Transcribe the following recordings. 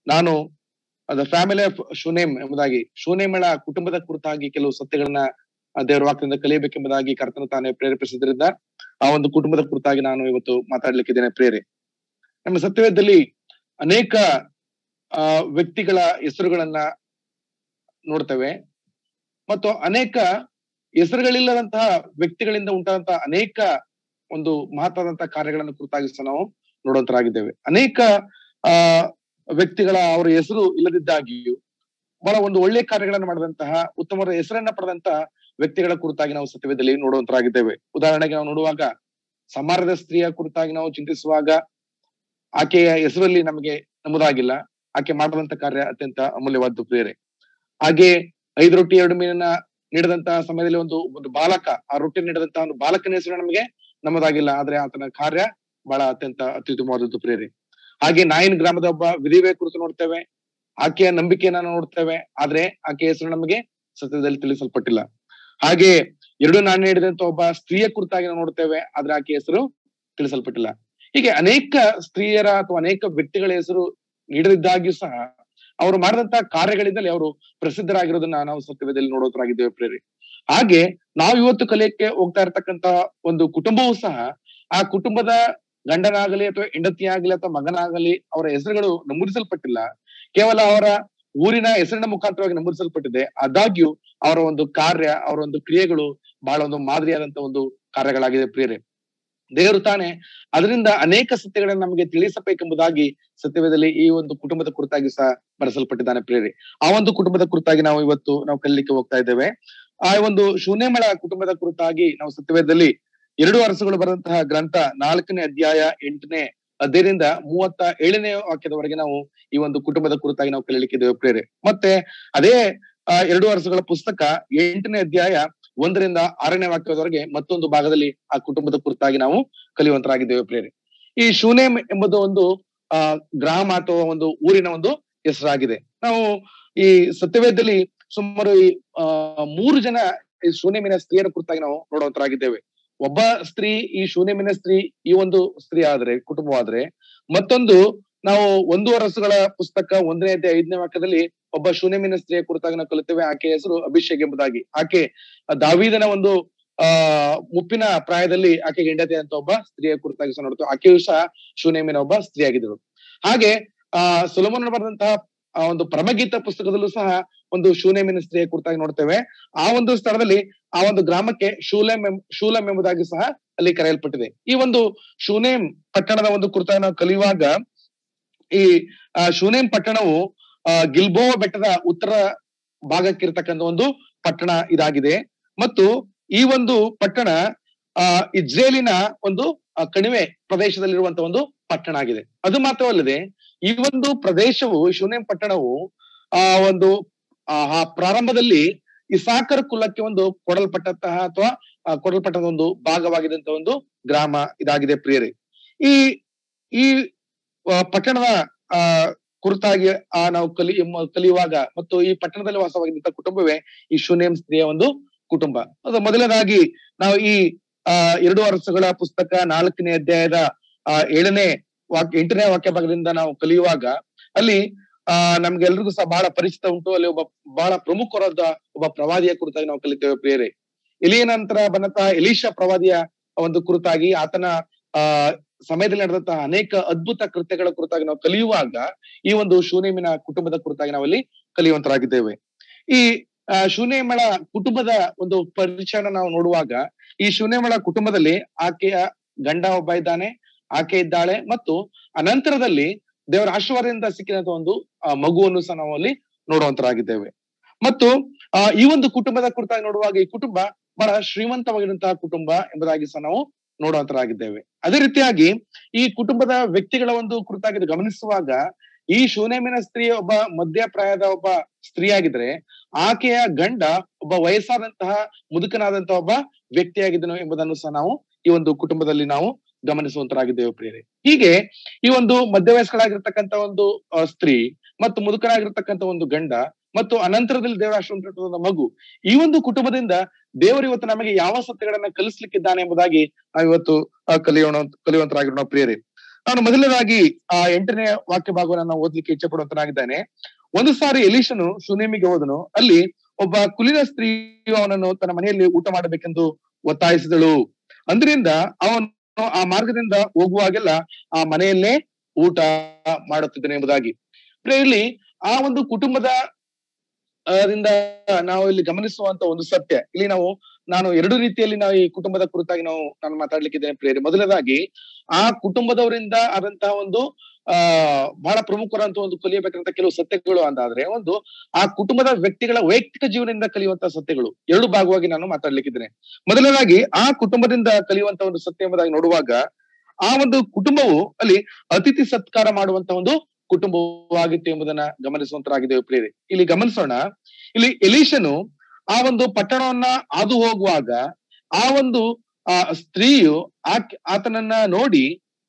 ನಾನು the family of Shunem ಎಂಬುದಾಗಿ ಶೂನೇಮಳ ಕುಟುಂಬದ ಕುರಿತಾಗಿ ಕೆಲವು ಸತ್ಯಗಳನ್ನ ಆ, ದೇವರ ವಾಕ್ಯದಿಂದ ಕಲಿಯಬೇಕೆಂಬುದಾಗಿ ಕರ್ತನ ತಾನೇ ಪ್ರೇರೇಪಿಸಿದ್ರಿಂದ ಆ ಒಂದು ಕುಟುಂಬದ ಕುರಿತಾಗಿ ನಾನು ಇವತ್ತು ಮಾತಾಡ್ಲಿಕ್ಕಿದ್ದೇನೆ ಪ್ರೇರೆ ನಮ್ಮ ಸತ್ಯವೇದದಲ್ಲಿ ಅನೇಕ ಆ ವ್ಯಕ್ತಿಗಳ ಹೆಸರುಗಳನ್ನ ನೋಡ್ತೇವೆ ಮತ್ತು ಅನೇಕ ಹೆಸರುಗಳಿಲ್ಲದಂತಹ ವ್ಯಕ್ತಿಗಳಿಂದ ಉಂಟಾದಂತಹ ಅನೇಕ ಒಂದು ಮಹತ್ವದಂತಹ ಕಾರ್ಯಗಳನ್ನು ಕುರಿತಾಗಿ ಸಹ ನಾವು ನೋಡುವಂತರಾಗಿದ್ದೇವೆ ಅನೇಕ ಆ ವ್ಯಕ್ತಿಗಳ ಅವರ ಹೆಸರು ಇಲ್ಲದಿದ್ದಾಗಿಯೂ ಬಹಳ ಒಂದು ಒಳ್ಳೆ ಕಾರ್ಯಗಳನ್ನು ಮಾಡಿದಂತಹ ಉತ್ತಮರ ಹೆಸರನ್ನ ಪಡೆದಂತಹ ವ್ಯಕ್ತಿಗಳ ಕುರಿತಾಗಿ ನಾವು ಸತ್ಯವೇದದಲ್ಲಿ ನೋಡುವಂತರಾಗಿದ್ದೇವೆ ಉದಾಹರಣೆಗೆ ನಾವು ನೋಡುವಾಗ ಸಮಾರದ ಸ್ತ್ರೀಯ ಕುರಿತಾಗಿ ನಾವು ಚಿಂತಿಸುವಾಗ ಆಕೆಯ ಹೆಸರಲ್ಲಿ ನಮಗೆ ನಮೂದಾಗಿಲ್ಲ ಆಕೆ ಮಾಡಿದಂತ ಕಾರ್ಯ ಅತ್ಯಂತ ಅಮೂಲ್ಯವಾದ್ದು ಪ್ರೇರೆ ಹಾಗೆ ಐದು ರೊಟ್ಟಿ ಎರಡು ಮೀನನ್ನ ನೀಡಿದಂತಹ ಸಮಯದಲ್ಲಿ ಒಂದು ಒಂದು ಬಾಲಕ ಆ ರೊಟ್ಟಿ ನೀಡಿದಂತಹ ಒಂದು ಬಾಲಕನ ಹೆಸರು ನಮಗೆ ನಮ್ಮದಾಗಿಲ್ಲ ಆದ್ರೆ ಆತನ ಕಾರ್ಯ ಬಹಳ ಅತ್ಯಂತ ಅತ್ಯುತ್ತಮವಾದದ್ದು ಪ್ರೇರೆ ಹಾಗೆ ನಾಯಿನ್ ಗ್ರಾಮದ ಒಬ್ಬ ವಿಧಿವೆ ಕುರಿತು ನೋಡ್ತೇವೆ ಆಕೆಯ ನಂಬಿಕೆಯನ್ನ ನೋಡ್ತೇವೆ ಆದ್ರೆ ಆಕೆಯ ಹೆಸರು ನಮಗೆ ಸತ್ಯದಲ್ಲಿ ತಿಳಿಸಲ್ಪಟ್ಟಿಲ್ಲ ಹಾಗೆ ಎರಡು ನಾಣ್ಯ ಹಿಡಿದಂತ ಒಬ್ಬ ಸ್ತ್ರೀಯ ಕುರಿತಾಗಿ ನಾವು ನೋಡ್ತೇವೆ ಆದ್ರೆ ಆಕೆಯ ಹೆಸರು ತಿಳಿಸಲ್ಪಟ್ಟಿಲ್ಲ ಹೀಗೆ ಅನೇಕ ಸ್ತ್ರೀಯರ ಅಥವಾ ಅನೇಕ ವ್ಯಕ್ತಿಗಳ ಹೆಸರು ನೀಡದಿದ್ದಾಗ್ಯೂ ಸಹ ಅವರು ಮಾಡಿದಂತಹ ಕಾರ್ಯಗಳಿಂದಲೇ ಅವರು ಪ್ರಸಿದ್ಧರಾಗಿರೋದನ್ನ ನಾವು ಸತ್ಯವೇದದಲ್ಲಿ ನೋಡೋದ್ರಾಗಿದ್ದೇವೆ ಪ್ರೇರಿ ಹಾಗೆ ನಾವು ಇವತ್ತು ಕಲಿಯಕ್ಕೆ ಹೋಗ್ತಾ ಇರ್ತಕ್ಕಂತ ಒಂದು ಕುಟುಂಬವೂ ಸಹ ಆ ಕುಟುಂಬದ ಗಂಡನಾಗಲಿ ಅಥವಾ ಹೆಂಡತಿಯಾಗಲಿ ಅಥವಾ ಮಗನಾಗಲಿ ಅವರ ಹೆಸರುಗಳು ನಮೂದಿಸಲ್ಪಟ್ಟಿಲ್ಲ ಕೇವಲ ಅವರ ಊರಿನ ಹೆಸರಿನ ಮುಖಾಂತರವಾಗಿ ನಮೂದಿಸಲ್ಪಟ್ಟಿದೆ ಆದಾಗ್ಯೂ ಅವರ ಒಂದು ಕಾರ್ಯ ಅವರ ಒಂದು ಕ್ರಿಯೆಗಳು ಬಹಳ ಒಂದು ಮಾದರಿಯಾದಂತ ಒಂದು ಕಾರ್ಯಗಳಾಗಿದೆ ಪ್ರಿಯರೇ ದೇವರು ತಾನೇ ಅದರಿಂದ ಅನೇಕ ಸತ್ಯಗಳನ್ನ ನಮಗೆ ತಿಳಿಸಬೇಕೆಂಬುದಾಗಿ ಸತ್ಯವೇದದಲ್ಲಿ ಈ ಒಂದು ಕುಟುಂಬದ ಕುರಿತಾಗಿ ಸಹ ಬರೆಸಲ್ಪಟ್ಟಿದ್ದಾನೆ ಪ್ರೇರಿ ಆ ಒಂದು ಕುಟುಂಬದ ಕುರಿತಾಗಿ ನಾವು ಇವತ್ತು ನಾವು ಕಲಿಲಿಕ್ಕೆ ಹೋಗ್ತಾ ಇದ್ದೇವೆ ಆ ಒಂದು ಶೂನ್ಯಮಳ ಕುಟುಂಬದ ಕುರಿತಾಗಿ ನಾವು ಸತ್ಯವೇದದಲ್ಲಿ ಎರಡು ವರ್ಷಗಳು ಬರೆದಂತಹ ಗ್ರಂಥ ನಾಲ್ಕನೇ ಅಧ್ಯಾಯ ಎಂಟನೇ ಅಧ್ಯಾಯದಿಂದ ಮೂವತ್ತ ಏಳನೇ ವಾಕ್ಯದವರೆಗೆ ನಾವು ಈ ಒಂದು ಕುಟುಂಬದ ಕುರಿತಾಗಿ ನಾವು ಕಲಿಲಿಕ್ಕಿದ್ದೇವೆ ಪ್ರೇರೆ ಮತ್ತೆ ಅದೇ ಆ ಎರಡು ವರ್ಷಗಳ ಪುಸ್ತಕ ಎಂಟನೇ ಅಧ್ಯಾಯ ಒಂದರಿಂದ ಆರನೇ ವಾಕ್ಯದವರೆಗೆ ಮತ್ತೊಂದು ಭಾಗದಲ್ಲಿ ಆ ಕುಟುಂಬದ ಕುರಿತಾಗಿ ನಾವು ಕಲಿಯುವಂತರಾಗಿದ್ದೇವೆ ಪ್ರೇರೆ ಈ ಶೂನೇಮ್ ಎಂಬುದು ಒಂದು ಆ ಗ್ರಾಮ ಅಥವಾ ಒಂದು ಊರಿನ ಒಂದು ಹೆಸರಾಗಿದೆ ನಾವು ಈ ಸತ್ಯವೇದದಲ್ಲಿ ಸುಮಾರು ಈ ಆ ಮೂರು ಜನ ಈ ಶೂನ್ಯಮಿನ ಸ್ತ್ರೀಯರ ಕುರಿತಾಗಿ ನಾವು ನೋಡುವಂತರಾಗಿದ್ದೇವೆ ಒಬ್ಬ ಸ್ತ್ರೀ ಈ ಶೂನ್ಯಮಿನ ಸ್ತ್ರೀ ಈ ಒಂದು ಸ್ತ್ರೀ ಆದ್ರೆ ಕುಟುಂಬವಾದ್ರೆ ಮತ್ತೊಂದು ನಾವು ಒಂದು ವರ್ಷಗಳ ಪುಸ್ತಕ ಒಂದನೇ ಅಧ್ಯಾಯ ಐದನೇ ವಾಕ್ಯದಲ್ಲಿ ಒಬ್ಬ ಶೂನ್ಯಮಿನ ಸ್ತ್ರೀಯ ಕುರಿತಾಗಿ ನಾವು ಕಲಿತೇವೆ ಆಕೆಯ ಹೆಸರು ಅಭಿಷೇಕ್ ಎಂಬುದಾಗಿ ಆಕೆ ದಾವೀದನ ಒಂದು ಆ ಮುಪ್ಪಿನ ಪ್ರಾಯದಲ್ಲಿ ಆಕೆಗೆ ಹೆಂಡತಿ ಅಂತ ಒಬ್ಬ ಸ್ತ್ರೀಯ ಕುರಿತಾಗಿ ಸಹ ನೋಡ್ತೇವೆ ಆಕೆಯು ಸಹ ಶೂನ್ಯಮಿನ ಒಬ್ಬ ಸ್ತ್ರೀಯಾಗಿದ್ದಳು ಹಾಗೆ ಆ ಸುಲಭನ ಬರೆದಂತಹ ಆ ಒಂದು ಪರಮಗೀತ ಪುಸ್ತಕದಲ್ಲೂ ಸಹ ಒಂದು ಶೂನ್ಯಮಿನ ಸ್ತ್ರೀಯ ಕುರಿತಾಗಿ ನೋಡ್ತೇವೆ ಆ ಒಂದು ಸ್ಥಳದಲ್ಲಿ ಆ ಒಂದು ಗ್ರಾಮಕ್ಕೆ ಶೂಲಂ ಎಂ ಶೂಲಂ ಎಂಬುದಾಗಿ ಸಹ ಅಲ್ಲಿ ಕರೆಯಲ್ಪಟ್ಟಿದೆ ಈ ಒಂದು ಶೂನೇಮ್ ಪಟ್ಟಣದ ಒಂದು ಕುರಿತಾಗಿ ನಾವು ಕಲಿಯುವಾಗ ಈ ಆ ಶೂನೇಮ್ ಪಟ್ಟಣವು ಆ ಗಿಲ್ಬೋ ಬೆಟ್ಟದ ಉತ್ತರ ಭಾಗಕ್ಕಿರ್ತಕ್ಕಂಥ ಒಂದು ಪಟ್ಟಣ ಇದಾಗಿದೆ ಮತ್ತು ಈ ಒಂದು ಪಟ್ಟಣ ಆ ಇಸ್ರೇಲಿನ ಒಂದು ಆ, ಕಣಿವೆ ಪ್ರದೇಶದಲ್ಲಿರುವಂತ ಒಂದು ಪಟ್ಟಣ ಆಗಿದೆ ಅದು ಮಾತ್ರವಲ್ಲದೆ ಈ ಒಂದು ಪ್ರದೇಶವು ಶೂನೇಮ್ ಪಟ್ಟಣವು ಆ ಒಂದು ಆ ಆ ಪ್ರಾರಂಭದಲ್ಲಿ ಇಸಾಕರ್ ಕುಲಕ್ಕೆ ಒಂದು ಕೊಡಲ್ಪಟ್ಟಂತಹ ಅಥವಾ ಆ, ಕೊಡಲ್ಪಟ್ಟಂತ ಒಂದು ಭಾಗವಾಗಿದಂತ ಒಂದು ಗ್ರಾಮ ಇದಾಗಿದೆ ಪ್ರಿಯರೇ ಈ ಈ ಆ, ಪಟ್ಟಣದ ಆ ಕುರಿತಾಗಿ ಆ ನಾವು ಕಲಿ ಮ- ಕಲಿಯುವಾಗ ಮತ್ತು ಈ ಪಟ್ಟಣದಲ್ಲಿ ವಾಸವಾಗಿದ್ದಂತ ಕುಟುಂಬವೇ ಈ ಶೂನ್ಯಂ ಸ್ತ್ರೀಯ ಒಂದು ಕುಟುಂಬ ಅದು ಮೊದಲನೇದಾಗಿ ನಾವು ಈ ಆ ಎರಡು ವರ್ಷಗಳ ಪುಸ್ತಕ ನಾಲ್ಕನೇ ಅಧ್ಯಾಯದ ಆ ಏಳನೇ ವಾಕ್ಯ ಎಂಟನೇ ವಾಕ್ಯ ಭಾಗದಿಂದ ನಾವು ಕಲಿಯುವಾಗ ಅಲ್ಲಿ ಆ ನಮ್ಗೆಲ್ರಿಗೂ ಸಹ ಬಹಳ ಪರಿಚಿತ ಉಂಟು ಅಲ್ಲಿ ಒಬ್ಬ ಬಹಳ ಪ್ರಮುಖರಾದ ಒಬ್ಬ ಪ್ರವಾದಿಯ ಕುರಿತಾಗಿ ನಾವು ಕಲಿತೇವೆ ಪ್ರಿಯರೇ ಎಲಿಯ ನಂತರ ಬಂದಂತಹ ಎಲೀಶಾ ಪ್ರವಾದಿಯ ಒಂದು ಕುರಿತಾಗಿ ಆತನ ಆ ಸಮಯದಲ್ಲಿ ನಡೆದಂತಹ ಅನೇಕ ಅದ್ಭುತ ಕೃತ್ಯಗಳ ಕುರಿತಾಗಿ ನಾವು ಕಲಿಯುವಾಗ ಈ ಒಂದು ಶೂನೇಮಿನ ಕುಟುಂಬದ ಕುರಿತಾಗಿ ನಾವಲ್ಲಿ ಕಲಿಯುವಂತರಾಗಿದ್ದೇವೆ ಈ ಆ, ಶೂನೇಮಳ ಕುಟುಂಬದ ಒಂದು ಪರಿಚಯನ ನಾವು ನೋಡುವಾಗ ಈ ಶೂನೇಮಳ ಕುಟುಂಬದಲ್ಲಿ ಆಕೆಯ ಗಂಡ ಒಬ್ಬ ಇದ್ದಾನೆ ಆಕೆ ಇದ್ದಾಳೆ ಮತ್ತು ಅನಂತರದಲ್ಲಿ ದೇವರ ಆಶೀರ್ವಾದದಿಂದ ಸಿಕ್ಕಿದಂತ ಒಂದು ಆ, ಮಗುವನ್ನು ಸಹ ನಾವು ಅಲ್ಲಿ ನೋಡುವಂತರಾಗಿದ್ದೇವೆ ಮತ್ತು ಆ ಈ ಒಂದು ಕುಟುಂಬದ ಕುರಿತಾಗಿ ನೋಡುವಾಗ ಈ ಕುಟುಂಬ ಬಹಳ ಶ್ರೀಮಂತವಾಗಿರುವಂತಹ ಕುಟುಂಬ ಎಂಬುದಾಗಿ ಸಹ ನಾವು ನೋಡುವಂತರಾಗಿದ್ದೇವೆ ಅದೇ ರೀತಿಯಾಗಿ ಈ ಕುಟುಂಬದ ವ್ಯಕ್ತಿಗಳ ಒಂದು ಕುರಿತಾಗಿ ಗಮನಿಸುವಾಗ ಈ ಶೂನೇಮಿನ ಸ್ತ್ರೀ ಒಬ್ಬ ಮಧ್ಯಪ್ರಾಯದ ಒಬ್ಬ ಸ್ತ್ರೀಯಾಗಿದ್ರೆ ಆಕೆಯ ಗಂಡ ಒಬ್ಬ ವಯಸ್ಸಾದಂತಹ ಮುದುಕನಾದಂತಹ ಒಬ್ಬ ವ್ಯಕ್ತಿಯಾಗಿದ್ದನು ಎಂಬುದನ್ನು ಸಹ ನಾವು ಈ ಒಂದು ಕುಟುಂಬದಲ್ಲಿ ನಾವು ಗಮನಿಸುವಂತರಾಗಿದ್ದೇವೆ ಪ್ರಿಯರೇ ಹೀಗೆ ಈ ಒಂದು ಮಧ್ಯವಯಸ್ಕಳಾಗಿರ್ತಕ್ಕಂಥ ಒಂದು ಆ, ಸ್ತ್ರೀ ಮತ್ತು ಮುದುಕನಾಗಿರ್ತಕ್ಕಂಥ ಒಂದು ಗಂಡ ಮತ್ತು ಅನಂತರದಲ್ಲಿ ದೇವರ ಆಶ್ರಮ ಮಗು ಈ ಒಂದು ಕುಟುಂಬದಿಂದ ದೇವರು ಇವತ್ತು ನಮಗೆ ಯಾವ ಸತ್ಯಗಳನ್ನ ಕಲಿಸ್ಲಿಕ್ಕಿದ್ದಾನೆ ಎಂಬುದಾಗಿ ನಾವು ಇವತ್ತು ಆ, ಕಲಿಯೋಣ ಕಲಿಯುವಂತರಾಗಿರೋಣ ಪ್ರಿಯರೇ ನಾನು ಮೊದಲನೇದಾಗಿ ಆ ಎಂಟನೇ ವಾಕ್ಯ ಭಾಗವನ್ನು ನಾನು ಓದ್ಲಿಕ್ಕೆ ಇಚ್ಛೆ ಪಡುವಂತನಾಗಿದ್ದಾನೆ ಒಂದು ಸಾರಿ ಎಲೀಶನು ಸುನೇಮಿಗೆ ಹೋದನು ಅಲ್ಲಿ ಒಬ್ಬ ಕುಲಿನ ಸ್ತ್ರೀಯು ಅವನನ್ನು ತನ್ನ ಮನೆಯಲ್ಲಿ ಊಟ ಮಾಡಬೇಕೆಂದು ಒತ್ತಾಯಿಸಿದಳು ಅಂದ್ರಿಂದ ಅವನು ಆ ಮಾರ್ಗದಿಂದ ಹೋಗುವಾಗೆಲ್ಲ ಆ ಮನೆಯಲ್ಲೇ ಊಟ ಮಾಡುತ್ತಿದ್ದನು ಎಂಬುದಾಗಿ ಪ್ರಿಯ, ಇಲ್ಲಿ ಆ ಒಂದು ಕುಟುಂಬದ ಆ, ದಿಂದ ನಾವು ಇಲ್ಲಿ ಗಮನಿಸುವಂತ ಒಂದು ಸತ್ಯ ಇಲ್ಲಿ ನಾವು ನಾನು ಎರಡು ರೀತಿಯಲ್ಲಿ ನಾವು ಈ ಕುಟುಂಬದ ಕುರಿತಾಗಿ ನಾವು ನಾನು ಮಾತಾಡ್ಲಿಕ್ಕಿದ್ದೇನೆ ಪ್ರೇರಿ ಮೊದಲನೇದಾಗಿ ಆ ಕುಟುಂಬದವರಿಂದ ಆದಂತಹ ಒಂದು ಆ ಬಹಳ ಪ್ರಮುಖರಂತ ಒಂದು ಕಲಿಯಬೇಕಂತ ಕೆಲವು ಸತ್ಯಗಳು ಅಂತಾದ್ರೆ ಒಂದು ಆ ಕುಟುಂಬದ ವ್ಯಕ್ತಿಗಳ ವೈಯಕ್ತಿಕ ಜೀವನದಿಂದ ಕಲಿಯುವಂತಹ ಸತ್ಯಗಳು ಎರಡು ಭಾಗವಾಗಿ ನಾನು ಮಾತಾಡ್ಲಿಕ್ಕಿದ್ದೇನೆ ಮೊದಲನೇದಾಗಿ ಆ ಕುಟುಂಬದಿಂದ ಕಲಿಯುವಂತ ಒಂದು ಸತ್ಯ ಎಂಬುದಾಗಿ ನೋಡುವಾಗ ಆ ಒಂದು ಕುಟುಂಬವು ಅಲ್ಲಿ ಅತಿಥಿ ಸತ್ಕಾರ ಮಾಡುವಂತ ಒಂದು ಕುಟುಂಬವಾಗಿತ್ತು ಎಂಬುದನ್ನ ಗಮನಿಸುವಂತರಾಗಿದ್ದೇವೆ ಪ್ರೇರಿ ಇಲ್ಲಿ ಗಮನಿಸೋಣ ಇಲ್ಲಿ ಎಲೀಶನು ಆ ಒಂದು ಪಟ್ಟಣವನ್ನ ಹಾದು ಹೋಗುವಾಗ ಆ ಒಂದು ಆ ಸ್ತ್ರೀಯು ಆಕ್ ಆತನನ್ನ ನೋಡಿ